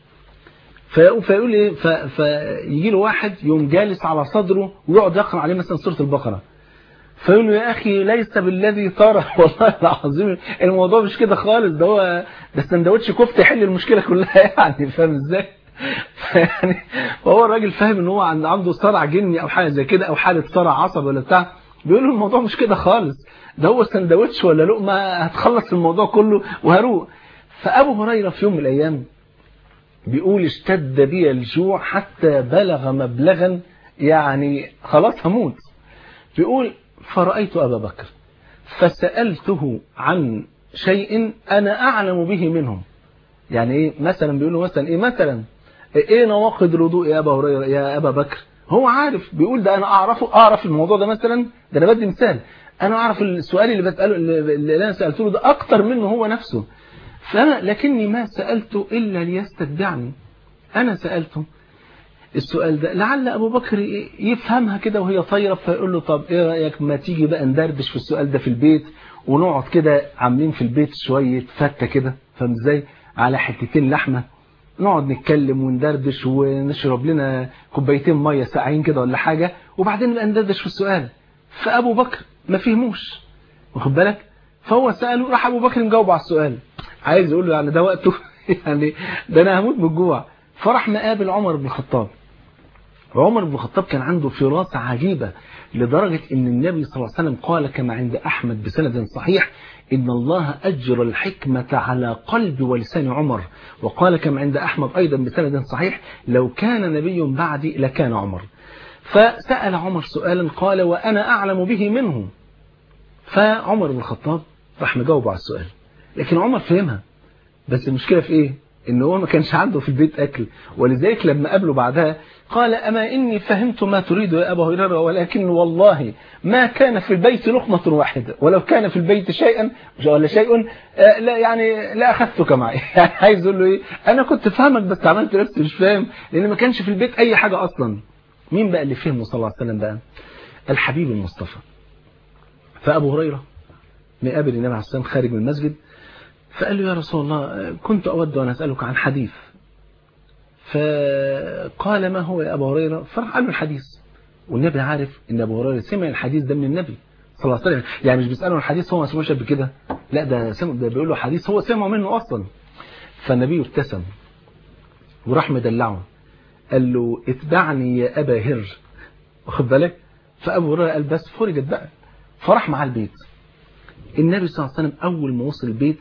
فيقول ايه فيجي له واحد يوم جالس على صدره ويقعد يقرأ عليه مثلا سورة البقرة فيقول له يا اخي ليس بالذي ترى والله العظيم الموضوع مش كده خالص ده هو ده سندوتش كفته يحل المشكلة كلها يعني فاهم ازاي يعني فهو الراجل فاهم ان هو عنده صرع جني او حاجه زي كده او حاله صرع عصب ولا بتاع بيقول له الموضوع مش كده خالص ده هو سندوتش ولا لقمه هتخلص الموضوع كله وهروق فابو هريره في يوم من الايام بيقول اشتد بي الجوع حتى بلغ مبلغا يعني خلاص هموت بيقول فرأيت أبا بكر فسألته عن شيء أنا أعلم به منهم يعني إيه مثلا بيقولوا مثلا إيه مثلا إيه نواقض الوضوء يا أبا هريرة يا أبا بكر هو عارف بيقول ده انا اعرفه اعرف الموضوع ده مثلا ده انا بدي مثال انا اعرف السؤال اللي بساله اللي انا سالته له ده اكتر منه هو نفسه فانا لكني ما سالته الا ليستتبعني انا سالته السؤال ده لعل ابو بكر يفهمها كده وهي طايره فيقول له طب ايه رايك ما تيجي بقى ندردش في السؤال ده في البيت ونقعد كده عاملين في البيت شويه فته كده فاهم ازاي على حتتين لحمه نقعد نتكلم وندردش ونشرب لنا كوبايتين ميه ساقعين كده ولا حاجه وبعدين نبقى ندردش في السؤال فابو بكر ما فهموش واخد بالك فهو ساله راح ابو بكر مجاوب على السؤال عايز يقول له يعني ده وقته يعني ده انا هموت من الجوع فراح مقابل عمر بن الخطاب وعمر بن الخطاب كان عنده فراسة عجيبة لدرجة ان النبي صلى الله عليه وسلم قال كما عند احمد بسند صحيح ان الله اجر الحكمة على قلب ولسان عمر وقال كما عند احمد ايضا بسند صحيح لو كان نبي بعدي لكان عمر فسأل عمر سؤالا قال وانا اعلم به منه فعمر بن الخطاب راح مجاوب على السؤال لكن عمر فهمها بس المشكلة في ايه ان هو ما كانش عنده في البيت اكل ولذلك لما قابله بعدها قال اما اني فهمت ما تريد يا ابا هريره ولكن والله ما كان في البيت لقمه واحده ولو كان في البيت شيئا ولا شيء لا يعني لا اخذتك معي يعني عايز اقول له ايه انا كنت فاهمك بس عملت نفسي مش فاهم لان ما كانش في البيت اي حاجه اصلا مين بقى اللي فهمه صلى الله عليه وسلم بقى الحبيب المصطفى فابو هريره مقابل النبي عليه الصلاه والسلام خارج من المسجد فقال له يا رسول الله كنت أود أن أسألك عن حديث فقال ما هو يا أبا هريرة فراح قال له الحديث والنبي عارف ان أبو هريرة سمع الحديث ده من النبي صلى الله عليه وسلم يعني مش بيسأله الحديث هو ما سمعش قبل كده لا ده سمع ده بيقول له حديث هو سمعه منه أصلا فالنبي ابتسم وراح مدلعه قال له اتبعني يا أبا هر واخد بالك فأبو هريرة قال بس فرجت بقى فراح مع البيت النبي صلى الله عليه وسلم أول ما وصل البيت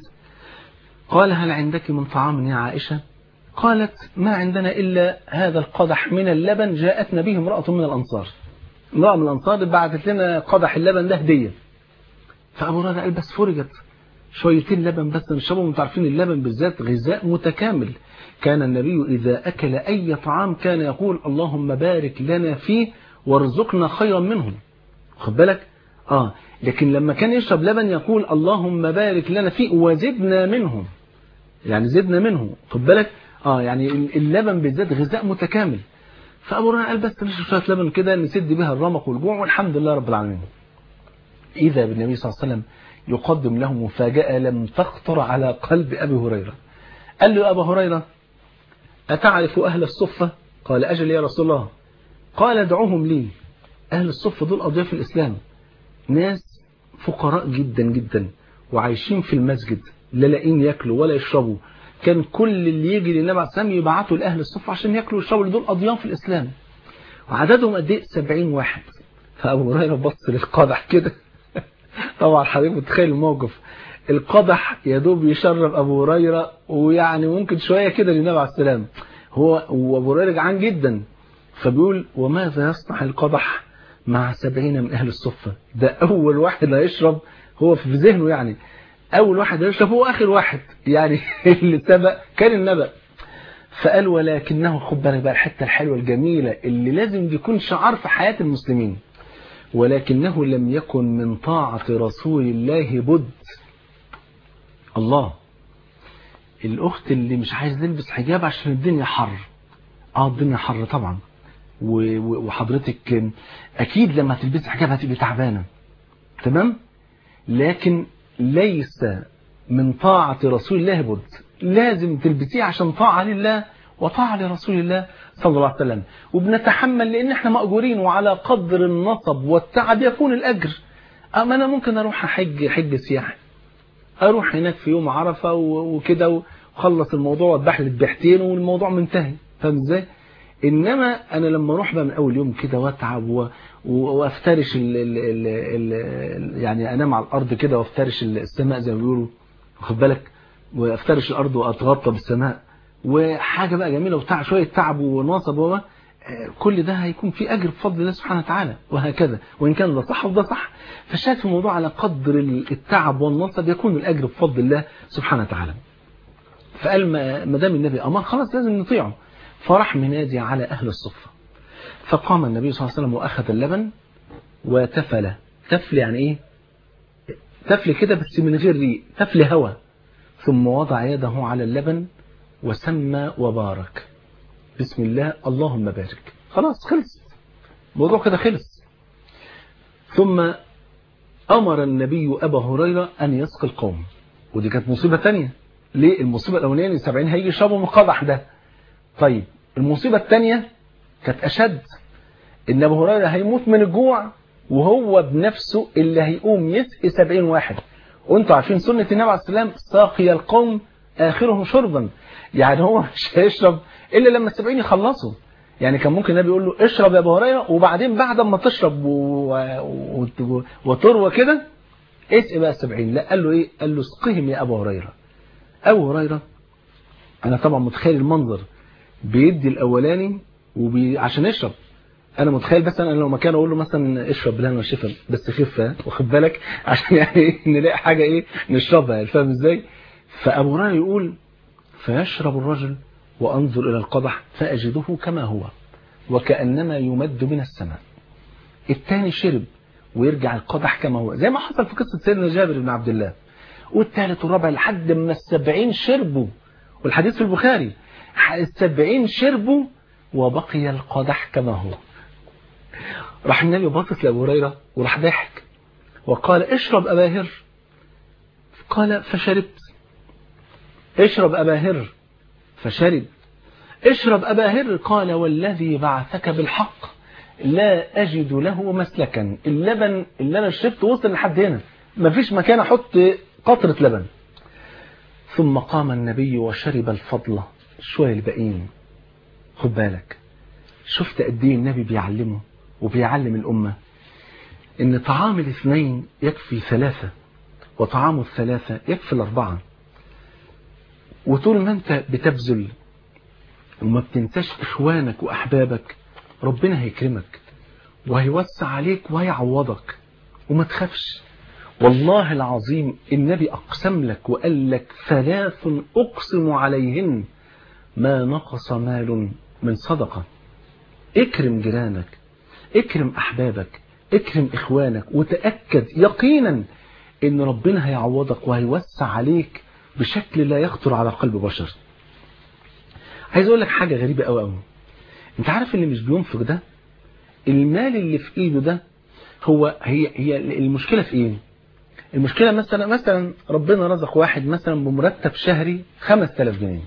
قال هل عندك من طعام يا عائشة قالت ما عندنا إلا هذا القدح من اللبن جاءتنا به امرأة من الأنصار امرأة من الأنصار بعثت لنا قدح اللبن ده هدية فأبو هريرة قال بس فرجت شويتين لبن بس نشربهم انتوا عارفين اللبن بالذات غذاء متكامل كان النبي إذا أكل أي طعام كان يقول اللهم بارك لنا فيه وارزقنا خيرا منهم خد بالك آه لكن لما كان يشرب لبن يقول اللهم بارك لنا فيه وزدنا منهم يعني زدنا منه خد بالك اه يعني اللبن بالذات غذاء متكامل فابو هريره قال بس نشرب شويه لبن كده نسد بها الرمق والجوع والحمد لله رب العالمين اذا بالنبي صلى الله عليه وسلم يقدم له مفاجاه لم تخطر على قلب ابي هريره قال له يا ابا هريره اتعرف اهل الصفه قال اجل يا رسول الله قال ادعوهم لي اهل الصفه دول اضياف الاسلام ناس فقراء جدا جدا وعايشين في المسجد لا لاقين ياكلوا ولا يشربوا كان كل اللي يجي للنبي عليه السلام يبعتوا لاهل الصفه عشان ياكلوا ويشربوا دول اضياف في الاسلام وعددهم قد ايه 70 واحد فابو هريره بص للقدح كده طبعا حضرتك متخيل الموقف القدح يا دوب يشرب ابو هريره ويعني ممكن شويه كده للنبي عليه السلام هو وابو هريره جعان جدا فبيقول وماذا يصنع القدح مع سبعين من أهل الصفة ده أول واحد هيشرب هو في ذهنه يعني أول واحد هيشرب هو آخر واحد يعني اللي سبق كان النبأ فقال ولكنه خد بالك بقى الحتة الحلوة الجميلة اللي لازم يكون شعار في حياة المسلمين ولكنه لم يكن من طاعة رسول الله بد الله الأخت اللي مش عايز تلبس حجاب عشان الدنيا حر اه الدنيا حر طبعا وحضرتك اكيد لما تلبسي حجاب هتبقي تعبانه تمام لكن ليس من طاعة رسول الله بد لازم تلبسيه عشان طاعة لله وطاعة لرسول الله صلى الله عليه وسلم وبنتحمل لان احنا مأجورين وعلى قدر النصب والتعب يكون الاجر اما انا ممكن اروح احج حج سياحي اروح هناك في يوم عرفة وكده وخلص الموضوع واذبح لي ذبحتين والموضوع منتهي فاهم ازاي انما انا لما اروح بقى من اول يوم كده واتعب و... وافترش ال... ال... ال... ال... يعني انام على الارض كده وافترش السماء زي ما بيقولوا واخد بالك وافترش الارض واتغطى بالسماء وحاجه بقى جميله وتع شويه تعب ونصب و كل ده هيكون في اجر بفضل الله سبحانه وتعالى وهكذا وان كان ده صح وده صح فالشاهد في الموضوع على قدر التعب والنصب يكون الاجر بفضل الله سبحانه وتعالى فقال ما دام النبي امر خلاص لازم نطيعه فراح منادي على أهل الصفة فقام النبي صلى الله عليه وسلم وأخذ اللبن وتفل تفل يعني إيه تفل كده بس من غير ريق تفل هوا ثم وضع يده على اللبن وسمى وبارك بسم الله اللهم بارك خلاص خلص الموضوع كده خلص ثم أمر النبي أبا هريرة أن يسقي القوم ودي كانت مصيبة تانية ليه المصيبة الأولانية السبعين هيجي يشربوا من القدح ده طيب المصيبة الثانية كانت أشد إن أبو هريرة هيموت من الجوع وهو بنفسه اللي هيقوم يسقي سبعين واحد وانتوا عارفين سنة النبي عليه السلام ساقي القوم آخرهم شربا يعني هو مش هيشرب إلا لما السبعين يخلصوا يعني كان ممكن النبي يقول له اشرب يا ابو هريره وبعدين بعد ما تشرب و... و... وتروى كده اسقي بقى السبعين لا قال له ايه قال له اسقهم يا ابو هريره ابو هريره انا طبعا متخيل المنظر بيدي الاولاني وبي... عشان يشرب انا متخيل بس انا لو مكانه اقول له مثلا اشرب بلان وشفا بس خفه واخد بالك عشان يعني نلاقي حاجه ايه نشربها يعني فاهم ازاي فابو هريره يقول فيشرب الرجل وانظر الى القدح فاجده كما هو وكانما يمد من السماء الثاني شرب ويرجع القدح كما هو زي ما حصل في قصه سيدنا جابر بن عبد الله والثالث والرابع لحد ما السبعين شربوا والحديث في البخاري السبعين شربوا وبقي القدح كما هو راح النبي باصص لابو هريره وراح ضحك وقال اشرب ابا هر قال فشربت اشرب ابا هر فشرب اشرب ابا هر قال والذي بعثك بالحق لا اجد له مسلكا اللبن اللي انا شربته وصل لحد هنا مفيش مكان احط قطره لبن ثم قام النبي وشرب الفضله شويه الباقيين خد بالك شفت قد ايه النبي بيعلمه وبيعلم الأمة إن طعام الاثنين يكفي ثلاثة وطعام الثلاثة يكفي الأربعة وطول ما أنت بتبذل وما بتنساش إخوانك وأحبابك ربنا هيكرمك وهيوسع عليك وهيعوضك وما تخافش والله العظيم النبي أقسم لك وقال لك ثلاث أقسم عليهن ما نقص مال من صدقة اكرم جيرانك اكرم احبابك اكرم اخوانك وتأكد يقينا ان ربنا هيعوضك وهيوسع عليك بشكل لا يخطر على قلب بشر عايز اقول لك حاجة غريبة قوي قوي انت عارف اللي مش بينفق ده المال اللي في ايده ده هو هي هي المشكلة في ايه المشكلة مثلا مثلا ربنا رزق واحد مثلا بمرتب شهري 5000 جنيه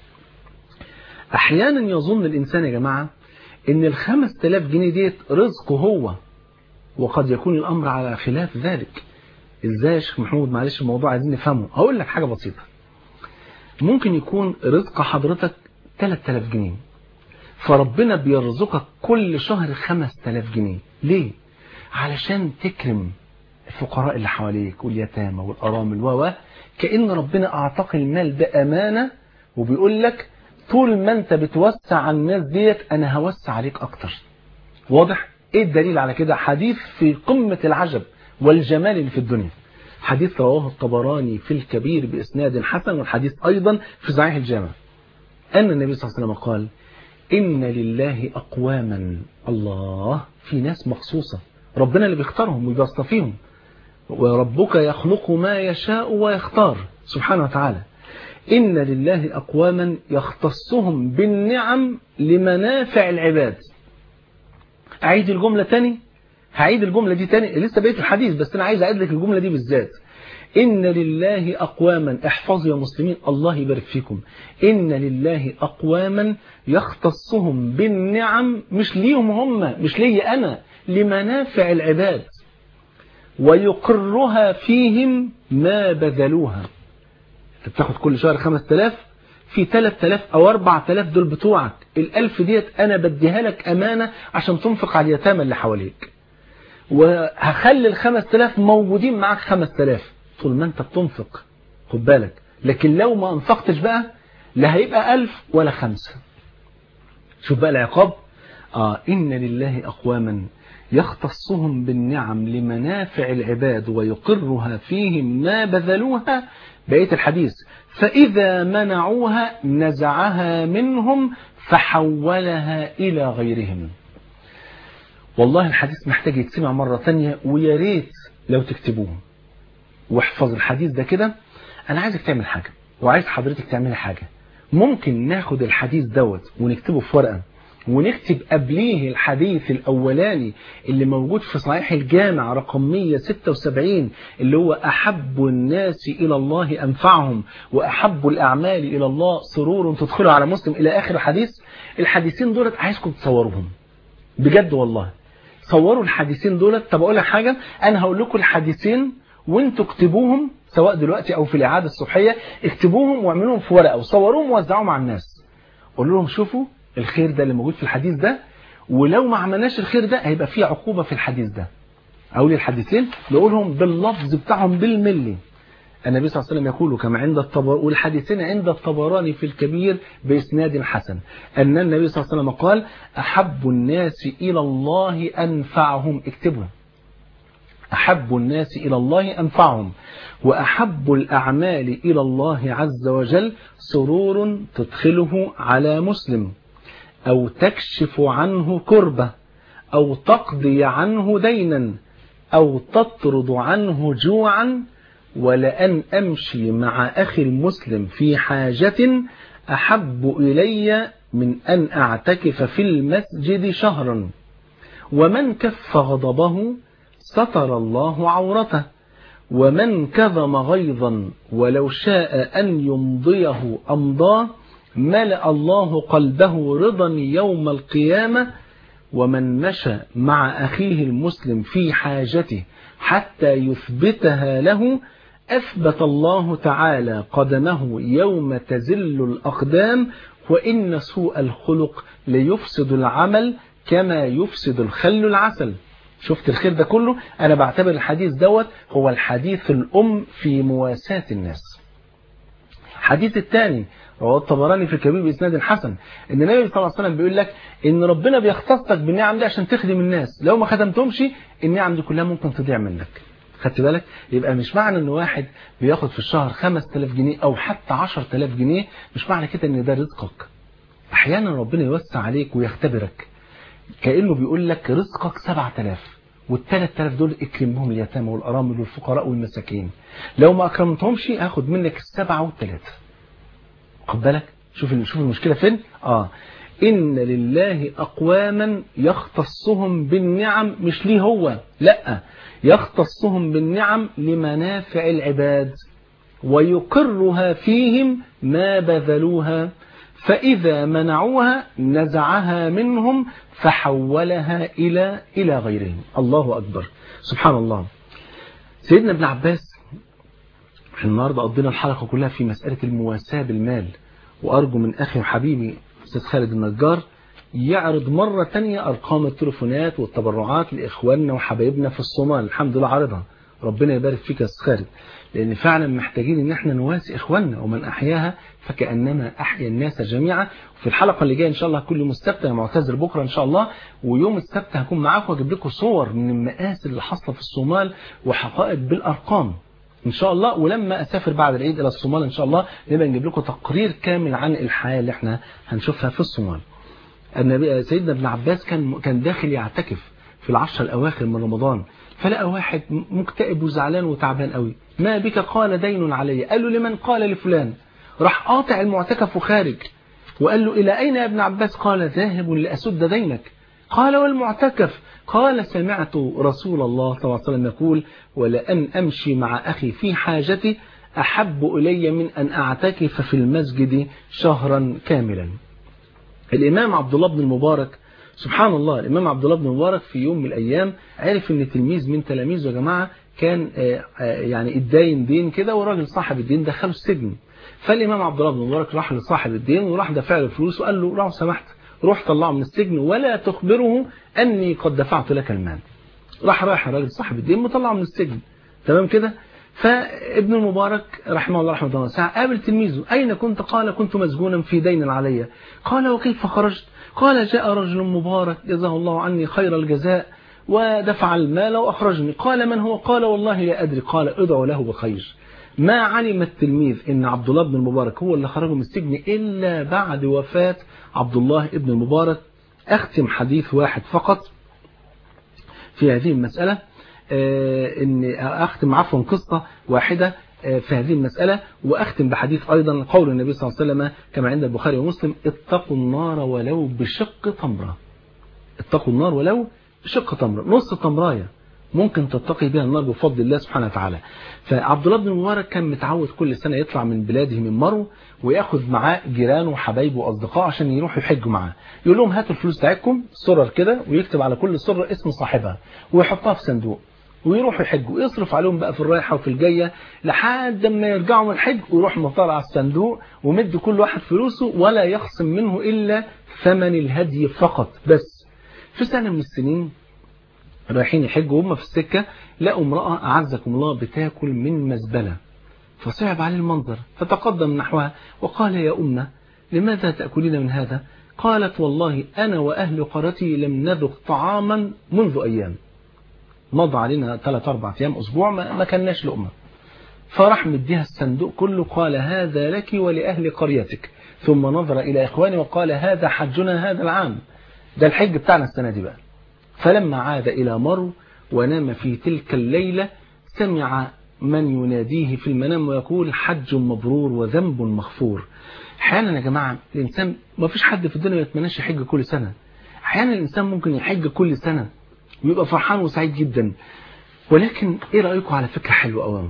احيانا يظن الانسان يا جماعة ان ال 5000 جنيه ديت رزقه هو وقد يكون الامر على خلاف ذلك ازاي يا شيخ محمود معلش الموضوع عايزين نفهمه هقول لك حاجه بسيطه ممكن يكون رزق حضرتك 3000 جنيه فربنا بيرزقك كل شهر 5000 جنيه ليه علشان تكرم الفقراء اللي حواليك واليتامى والارامل و كأن ربنا اعطاك المال ده امانه وبيقول لك طول ما انت بتوسع على الناس ديت انا هوسع عليك اكتر واضح ايه الدليل على كده حديث في قمة العجب والجمال اللي في الدنيا حديث رواه الطبراني في الكبير بإسناد حسن والحديث أيضا في صحيح الجامع أن النبي صلى الله عليه وسلم قال إن لله أقواما الله في ناس مخصوصة ربنا اللي بيختارهم ويصطفيهم وربك يخلق ما يشاء ويختار سبحانه وتعالى إن لله أقواما يختصهم بالنعم لمنافع العباد أعيد الجملة تاني هعيد الجملة دي تاني لسه بقيت الحديث بس أنا عايز أعيد لك الجملة دي بالذات إن لله أقواما احفظوا يا مسلمين الله يبارك فيكم إن لله أقواما يختصهم بالنعم مش ليهم هم مش لي أنا لمنافع العباد ويقرها فيهم ما بذلوها بتاخد كل شهر 5000 في 3000 او 4000 دول بتوعك الألف ديت انا بديها لك امانة عشان تنفق على اليتامى اللي حواليك وهخلي ال 5000 موجودين معاك 5000 طول ما انت بتنفق خد بالك لكن لو ما انفقتش بقى لا هيبقى 1000 ولا خمسة شوف بقى العقاب آه إن لله أقواما يختصهم بالنعم لمنافع العباد ويقرها فيهم ما بذلوها بقية الحديث فإذا منعوها نزعها منهم فحولها إلى غيرهم والله الحديث محتاج يتسمع مرة تانية ويا ريت لو تكتبوه واحفظ الحديث ده كده انا عايزك تعمل حاجة وعايز حضرتك تعملي حاجة ممكن ناخد الحديث دوت ونكتبه في ورقة ونكتب قبليه الحديث الأولاني اللي موجود في صحيح الجامع رقم 176 اللي هو أحب الناس إلى الله أنفعهم وأحب الأعمال إلى الله سرور تدخله على مسلم إلى آخر الحديث الحديثين دولت عايزكم تصوروهم بجد والله صوروا الحديثين دولت طب أقول لك حاجة أنا هقول لكم الحديثين وانتوا اكتبوهم سواء دلوقتي أو في الإعادة الصبحية اكتبوهم واعملوهم في ورقة وصوروهم ووزعوهم على الناس قولوا لهم شوفوا الخير ده اللي موجود في الحديث ده ولو ما عملناش الخير ده هيبقى فيه عقوبة في الحديث ده أقول الحديثين نقولهم باللفظ بتاعهم بالملي النبي صلى الله عليه وسلم يقول كما عند الطبر والحديثين عند الطبراني في الكبير بإسناد حسن أن النبي صلى الله عليه وسلم قال أحب الناس إلى الله أنفعهم اكتبوا أحب الناس إلى الله أنفعهم وأحب الأعمال إلى الله عز وجل سرور تدخله على مسلم أو تكشف عنه كربة أو تقضي عنه دينا أو تطرد عنه جوعا ولأن أمشي مع أخي المسلم في حاجة أحب إلي من أن أعتكف في المسجد شهرا ومن كف غضبه ستر الله عورته ومن كظم غيظا ولو شاء أن يمضيه أمضاه ملأ الله قلبه رضا يوم القيامة ومن مشى مع أخيه المسلم في حاجته حتى يثبتها له أثبت الله تعالى قدمه يوم تزل الأقدام وإن سوء الخلق ليفسد العمل كما يفسد الخل العسل شفت الخير ده كله أنا بعتبر الحديث دوت هو الحديث الأم في مواساة الناس الحديث الثاني رواه الطبراني في الكبير بإسناد حسن إن النبي صلى الله عليه وسلم بيقول لك إن ربنا بيختصك بالنعم دي عشان تخدم الناس لو ما خدمتهمش النعم دي كلها ممكن تضيع منك خدت بالك يبقى مش معنى ان واحد بياخد في الشهر 5000 جنيه او حتى 10000 جنيه مش معنى كده ان ده رزقك احيانا ربنا يوسع عليك ويختبرك كانه بيقول لك رزقك 7000 وال3000 دول اكرم بهم اليتامى والارامل والفقراء والمساكين لو ما اكرمتهمش هاخد منك السبعه والثلاثه خد بالك شوف شوف المشكله فين اه إن لله أقواما يختصهم بالنعم مش ليه هو لا يختصهم بالنعم لمنافع العباد ويقرها فيهم ما بذلوها فإذا منعوها نزعها منهم فحولها إلى إلى غيرهم الله أكبر سبحان الله سيدنا ابن عباس احنا النهارده قضينا الحلقة كلها في مسألة المواساة بالمال وأرجو من أخي وحبيبي أستاذ خالد النجار يعرض مرة تانية أرقام التليفونات والتبرعات لإخواننا وحبايبنا في الصومال الحمد لله عارضها ربنا يبارك فيك يا أستاذ خالد لأن فعلا محتاجين إن احنا نواسي إخواننا ومن أحياها فكأنما أحيا الناس جميعا وفي الحلقة اللي جاية إن شاء الله كل يوم السبت أنا معتذر بكرة إن شاء الله ويوم السبت هكون معاكم وأجيب لكم صور من المآسي اللي حاصلة في الصومال وحقائق بالأرقام ان شاء الله ولما اسافر بعد العيد الى الصومال ان شاء الله نبقى نجيب لكم تقرير كامل عن الحياه اللي احنا هنشوفها في الصومال النبي سيدنا ابن عباس كان كان داخل يعتكف في العشر الاواخر من رمضان فلقى واحد مكتئب وزعلان وتعبان قوي ما بك قال دين علي قال له لمن قال لفلان راح قاطع المعتكف وخارج وقال له الى اين يا ابن عباس قال ذاهب لاسد دينك قال والمعتكف قال سمعت رسول الله صلى الله عليه وسلم يقول ولأن أمشي مع أخي في حاجتي أحب إلي من أن أعتكف في المسجد شهرا كاملا الإمام عبد الله بن المبارك سبحان الله الإمام عبد الله بن المبارك في يوم من الأيام عرف أن تلميذ من تلاميذه يا جماعة كان يعني اتداين دين كده والراجل صاحب الدين دخله السجن فالإمام عبد الله بن المبارك راح لصاحب الدين وراح دفع له فلوس وقال له لو سمحت روح طلعه من السجن ولا تخبره أني قد دفعت لك المال راح رايح الراجل صاحب الدين مطلعه من السجن تمام كده فابن المبارك رحمه الله رحمه الله واسعه قابل تلميذه أين كنت قال كنت مسجونا في دين علي قال وكيف خرجت قال جاء رجل مبارك جزاه الله عني خير الجزاء ودفع المال وأخرجني قال من هو قال والله لا أدري قال ادعو له بخير ما علم التلميذ ان عبد الله بن المبارك هو اللي خرجه من السجن إلا بعد وفاة عبد الله بن المبارك أختم حديث واحد فقط في هذه المسألة آه، ان اختم عفوا قصة واحدة آه، في هذه المسألة واختم بحديث ايضا قول النبي صلى الله عليه وسلم كما عند البخاري ومسلم اتقوا النار ولو بشق تمرة اتقوا النار ولو بشق تمرة نص تمراية ممكن تتقي بها النار بفضل الله سبحانه وتعالى فعبد الله بن مبارك كان متعود كل سنة يطلع من بلاده من مرو وياخد معاه جيرانه وحبايبه واصدقائه عشان يروحوا يحجوا معاه يقول لهم هاتوا الفلوس بتاعتكم سرر كده ويكتب على كل سرة اسم صاحبها ويحطها في صندوق ويروحوا يحجوا يصرف عليهم بقى في الرايحة وفي الجاية لحد ما يرجعوا من الحج ويروح مطلع على الصندوق ومد كل واحد فلوسه ولا يخصم منه إلا ثمن الهدي فقط بس في سنة من السنين رايحين يحجوا وهم في السكة لقوا امرأة أعزكم الله بتاكل من مزبلة فصعب عليه المنظر فتقدم نحوها وقال يا أمة لماذا تأكلين من هذا قالت والله أنا وأهل قرتي لم نذق طعاما منذ أيام مضى علينا 3 4 أيام أسبوع ما, ما كناش لقمة فراح مديها الصندوق كله قال هذا لك ولأهل قريتك ثم نظر إلى إخواني وقال هذا حجنا هذا العام ده الحج بتاعنا السنة دي بقى فلما عاد إلى مرو ونام في تلك الليلة سمع من يناديه في المنام ويقول حج مبرور وذنب مغفور احيانا يا جماعة الإنسان ما فيش حد في الدنيا يتمناش يحج كل سنة احيانا الإنسان ممكن يحج كل سنة ويبقى فرحان وسعيد جدا ولكن ايه رأيكم على فكرة حلوة قوي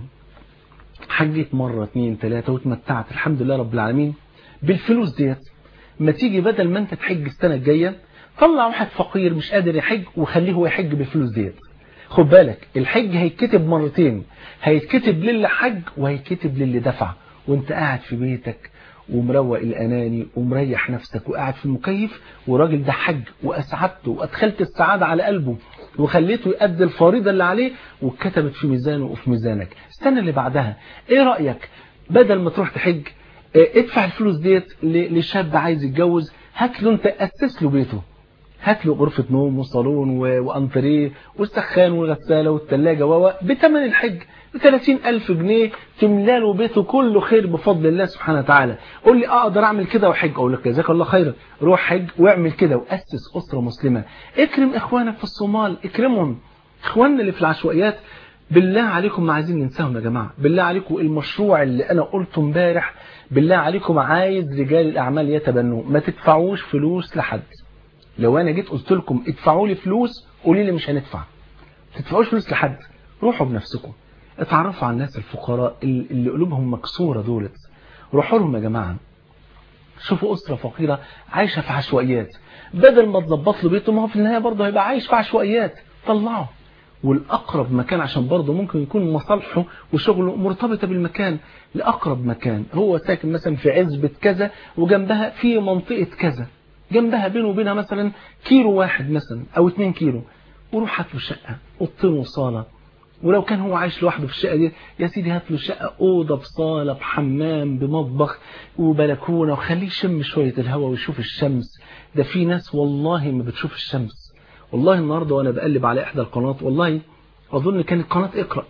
حجيت مرة اتنين تلاتة واتمتعت الحمد لله رب العالمين بالفلوس ديت ما تيجي بدل ما انت تحج السنة الجاية طلع واحد فقير مش قادر يحج وخليه هو يحج بالفلوس ديت خد بالك الحج هيتكتب مرتين هيتكتب للي حج وهيتكتب للي دفع وانت قاعد في بيتك ومروق الأناني ومريح نفسك وقاعد في المكيف وراجل ده حج وأسعدته وأدخلت السعادة على قلبه وخليته يؤدي الفريضة اللي عليه واتكتبت في ميزانه وفي ميزانك السنة اللي بعدها ايه رأيك بدل ما تروح تحج اه ادفع الفلوس ديت لشاب عايز يتجوز هات له انت اسس له بيته هات له غرفة نوم وصالون وانتريه والسخان والغسالة والثلاجة و بثمن الحج ب 30000 جنيه تملى له بيته كله خير بفضل الله سبحانه وتعالى قول لي اقدر اعمل كده وحج اقول لك جزاك الله خيرا روح حج واعمل كده واسس اسره مسلمه اكرم اخوانك في الصومال اكرمهم اخواننا اللي في العشوائيات بالله عليكم ما عايزين ننساهم يا جماعه بالله عليكم المشروع اللي انا قلته امبارح بالله عليكم عايز رجال الاعمال يتبنوه ما تدفعوش فلوس لحد لو انا جيت قلت لكم ادفعوا لي فلوس قولي لي مش هندفع ما تدفعوش فلوس لحد روحوا بنفسكم اتعرفوا على الناس الفقراء اللي قلوبهم مكسورة دولت روحوا لهم يا جماعة شوفوا أسرة فقيرة عايشة في عشوائيات بدل ما تظبط له بيته ما هو في النهاية برضه هيبقى عايش في عشوائيات طلعه والأقرب مكان عشان برضه ممكن يكون مصالحه وشغله مرتبطة بالمكان لأقرب مكان هو ساكن مثلا في عزبة كذا وجنبها في منطقة كذا جنبها بينه وبينها مثلا كيلو واحد مثلا أو اتنين كيلو وروح هات له شقة اوضتين وصالة ولو كان هو عايش لوحده في الشقة دي يا سيدي هات له شقة أوضة بصالة بحمام بمطبخ وبلكونة وخليه يشم شوية الهواء ويشوف الشمس ده في ناس والله ما بتشوف الشمس والله النهاردة وأنا بقلب على إحدى القنوات والله أظن كانت قناة اقرأ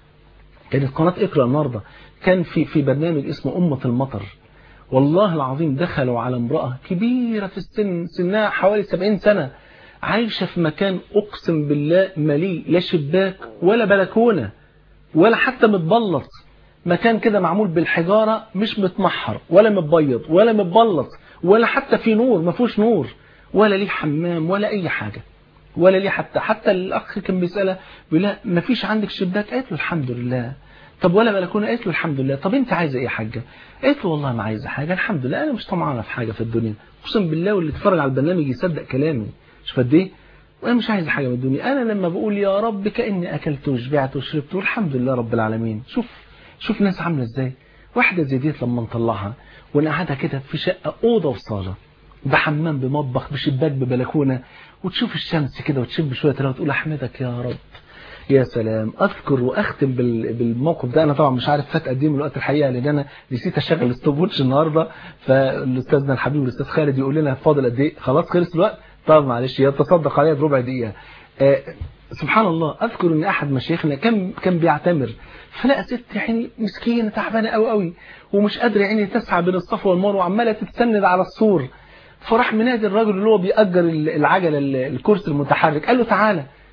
كانت قناة اقرأ النهاردة كان في في برنامج اسمه أمة المطر والله العظيم دخلوا على امرأة كبيرة في السن سنها حوالي 70 سنة عايشة في مكان أقسم بالله مليء لا شباك ولا بلكونة ولا حتى متبلط مكان كده معمول بالحجارة مش متمحر ولا متبيض ولا متبلط ولا حتى في نور ما فيهوش نور ولا ليه حمام ولا أي حاجة ولا ليه حتى حتى الأخ كان بيسألها بيقول لها ما فيش عندك شباك قالت له الحمد لله طب ولا بلكونه قالت له الحمد لله طب انت عايزه ايه يا حاجه قالت له والله ما عايزه حاجه الحمد لله انا مش طمعانه في حاجه في الدنيا اقسم بالله واللي اتفرج على البرنامج يصدق كلامي شوف قد ايه وانا مش عايز حاجه من الدنيا انا لما بقول يا رب كاني اكلت وشبعت وشربت والحمد لله رب العالمين شوف شوف الناس عامله ازاي واحده زي ديت لما نطلعها ونقعدها كده في شقه اوضه وصاله بحمام بمطبخ بشباك ببلكونه وتشوف الشمس كده وتشم شويه الهواء وتقول احمدك يا رب يا سلام اذكر واختم بالموقف ده انا طبعا مش عارف فات قد ايه من الوقت الحقيقه لان انا نسيت اشغل الستوب ووتش النهارده فالاستاذنا الحبيب الاستاذ خالد يقول لنا فاضل قد ايه خلاص خلص الوقت طب معلش يتصدق عليا بربع دقيقه آه سبحان الله اذكر ان احد مشايخنا كان كان بيعتمر فلقى ست يعني مسكينه تعبانه قوي قوي ومش قادره يعني تسعى بين الصفا والمروه وعماله تتسند على السور فراح منادي الراجل اللي هو بيأجر العجله الكرسي المتحرك قال له تعالى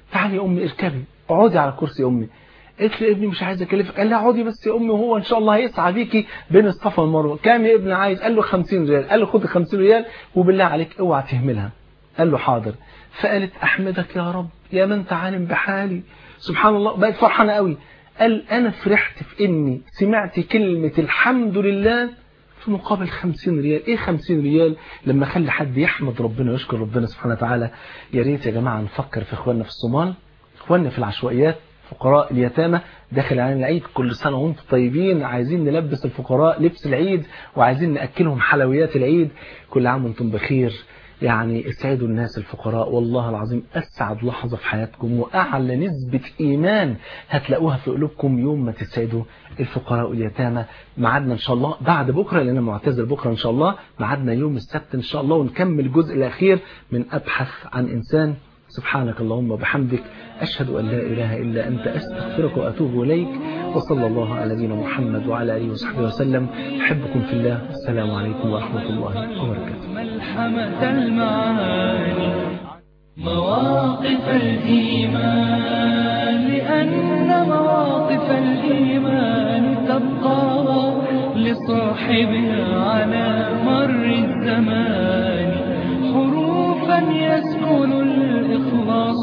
تعالي يا أمي اركبي اقعدي على كرسي يا أمي قلت لي ابني مش عايز اكلفك قال لي اقعدي بس يا امي وهو ان شاء الله هيسعى بيكي بين الصفا والمروه كام يا ابني عايز قال له 50 ريال قال له خد 50 ريال وبالله عليك اوعى تهملها قال له حاضر فقالت احمدك يا رب يا من انت عالم بحالي سبحان الله بقت فرحانه قوي قال انا فرحت في اني سمعت كلمه الحمد لله في مقابل 50 ريال ايه 50 ريال لما اخلي حد يحمد ربنا ويشكر ربنا سبحانه وتعالى يا ريت يا جماعه نفكر في اخواننا في الصومال اخواننا في العشوائيات فقراء اليتامى داخل علينا العيد كل سنة وانتم طيبين عايزين نلبس الفقراء لبس العيد وعايزين نأكلهم حلويات العيد كل عام وانتم بخير يعني اسعدوا الناس الفقراء والله العظيم أسعد لحظة في حياتكم وأعلى نسبة إيمان هتلاقوها في قلوبكم يوم ما تسعدوا الفقراء واليتامى معادنا إن شاء الله بعد بكرة لأن معتذر بكرة إن شاء الله معادنا يوم السبت إن شاء الله ونكمل الجزء الأخير من أبحث عن إنسان سبحانك اللهم وبحمدك أشهد أن لا إله إلا أنت أستغفرك وأتوب إليك وصلى الله على نبينا محمد وعلى آله وصحبه وسلم أحبكم في الله السلام عليكم ورحمة الله وبركاته ملحمة المعاني مواقف الإيمان لأن مواقف الإيمان تبقى لصاحبها على مر الزمان حروفا يسكن الإخلاص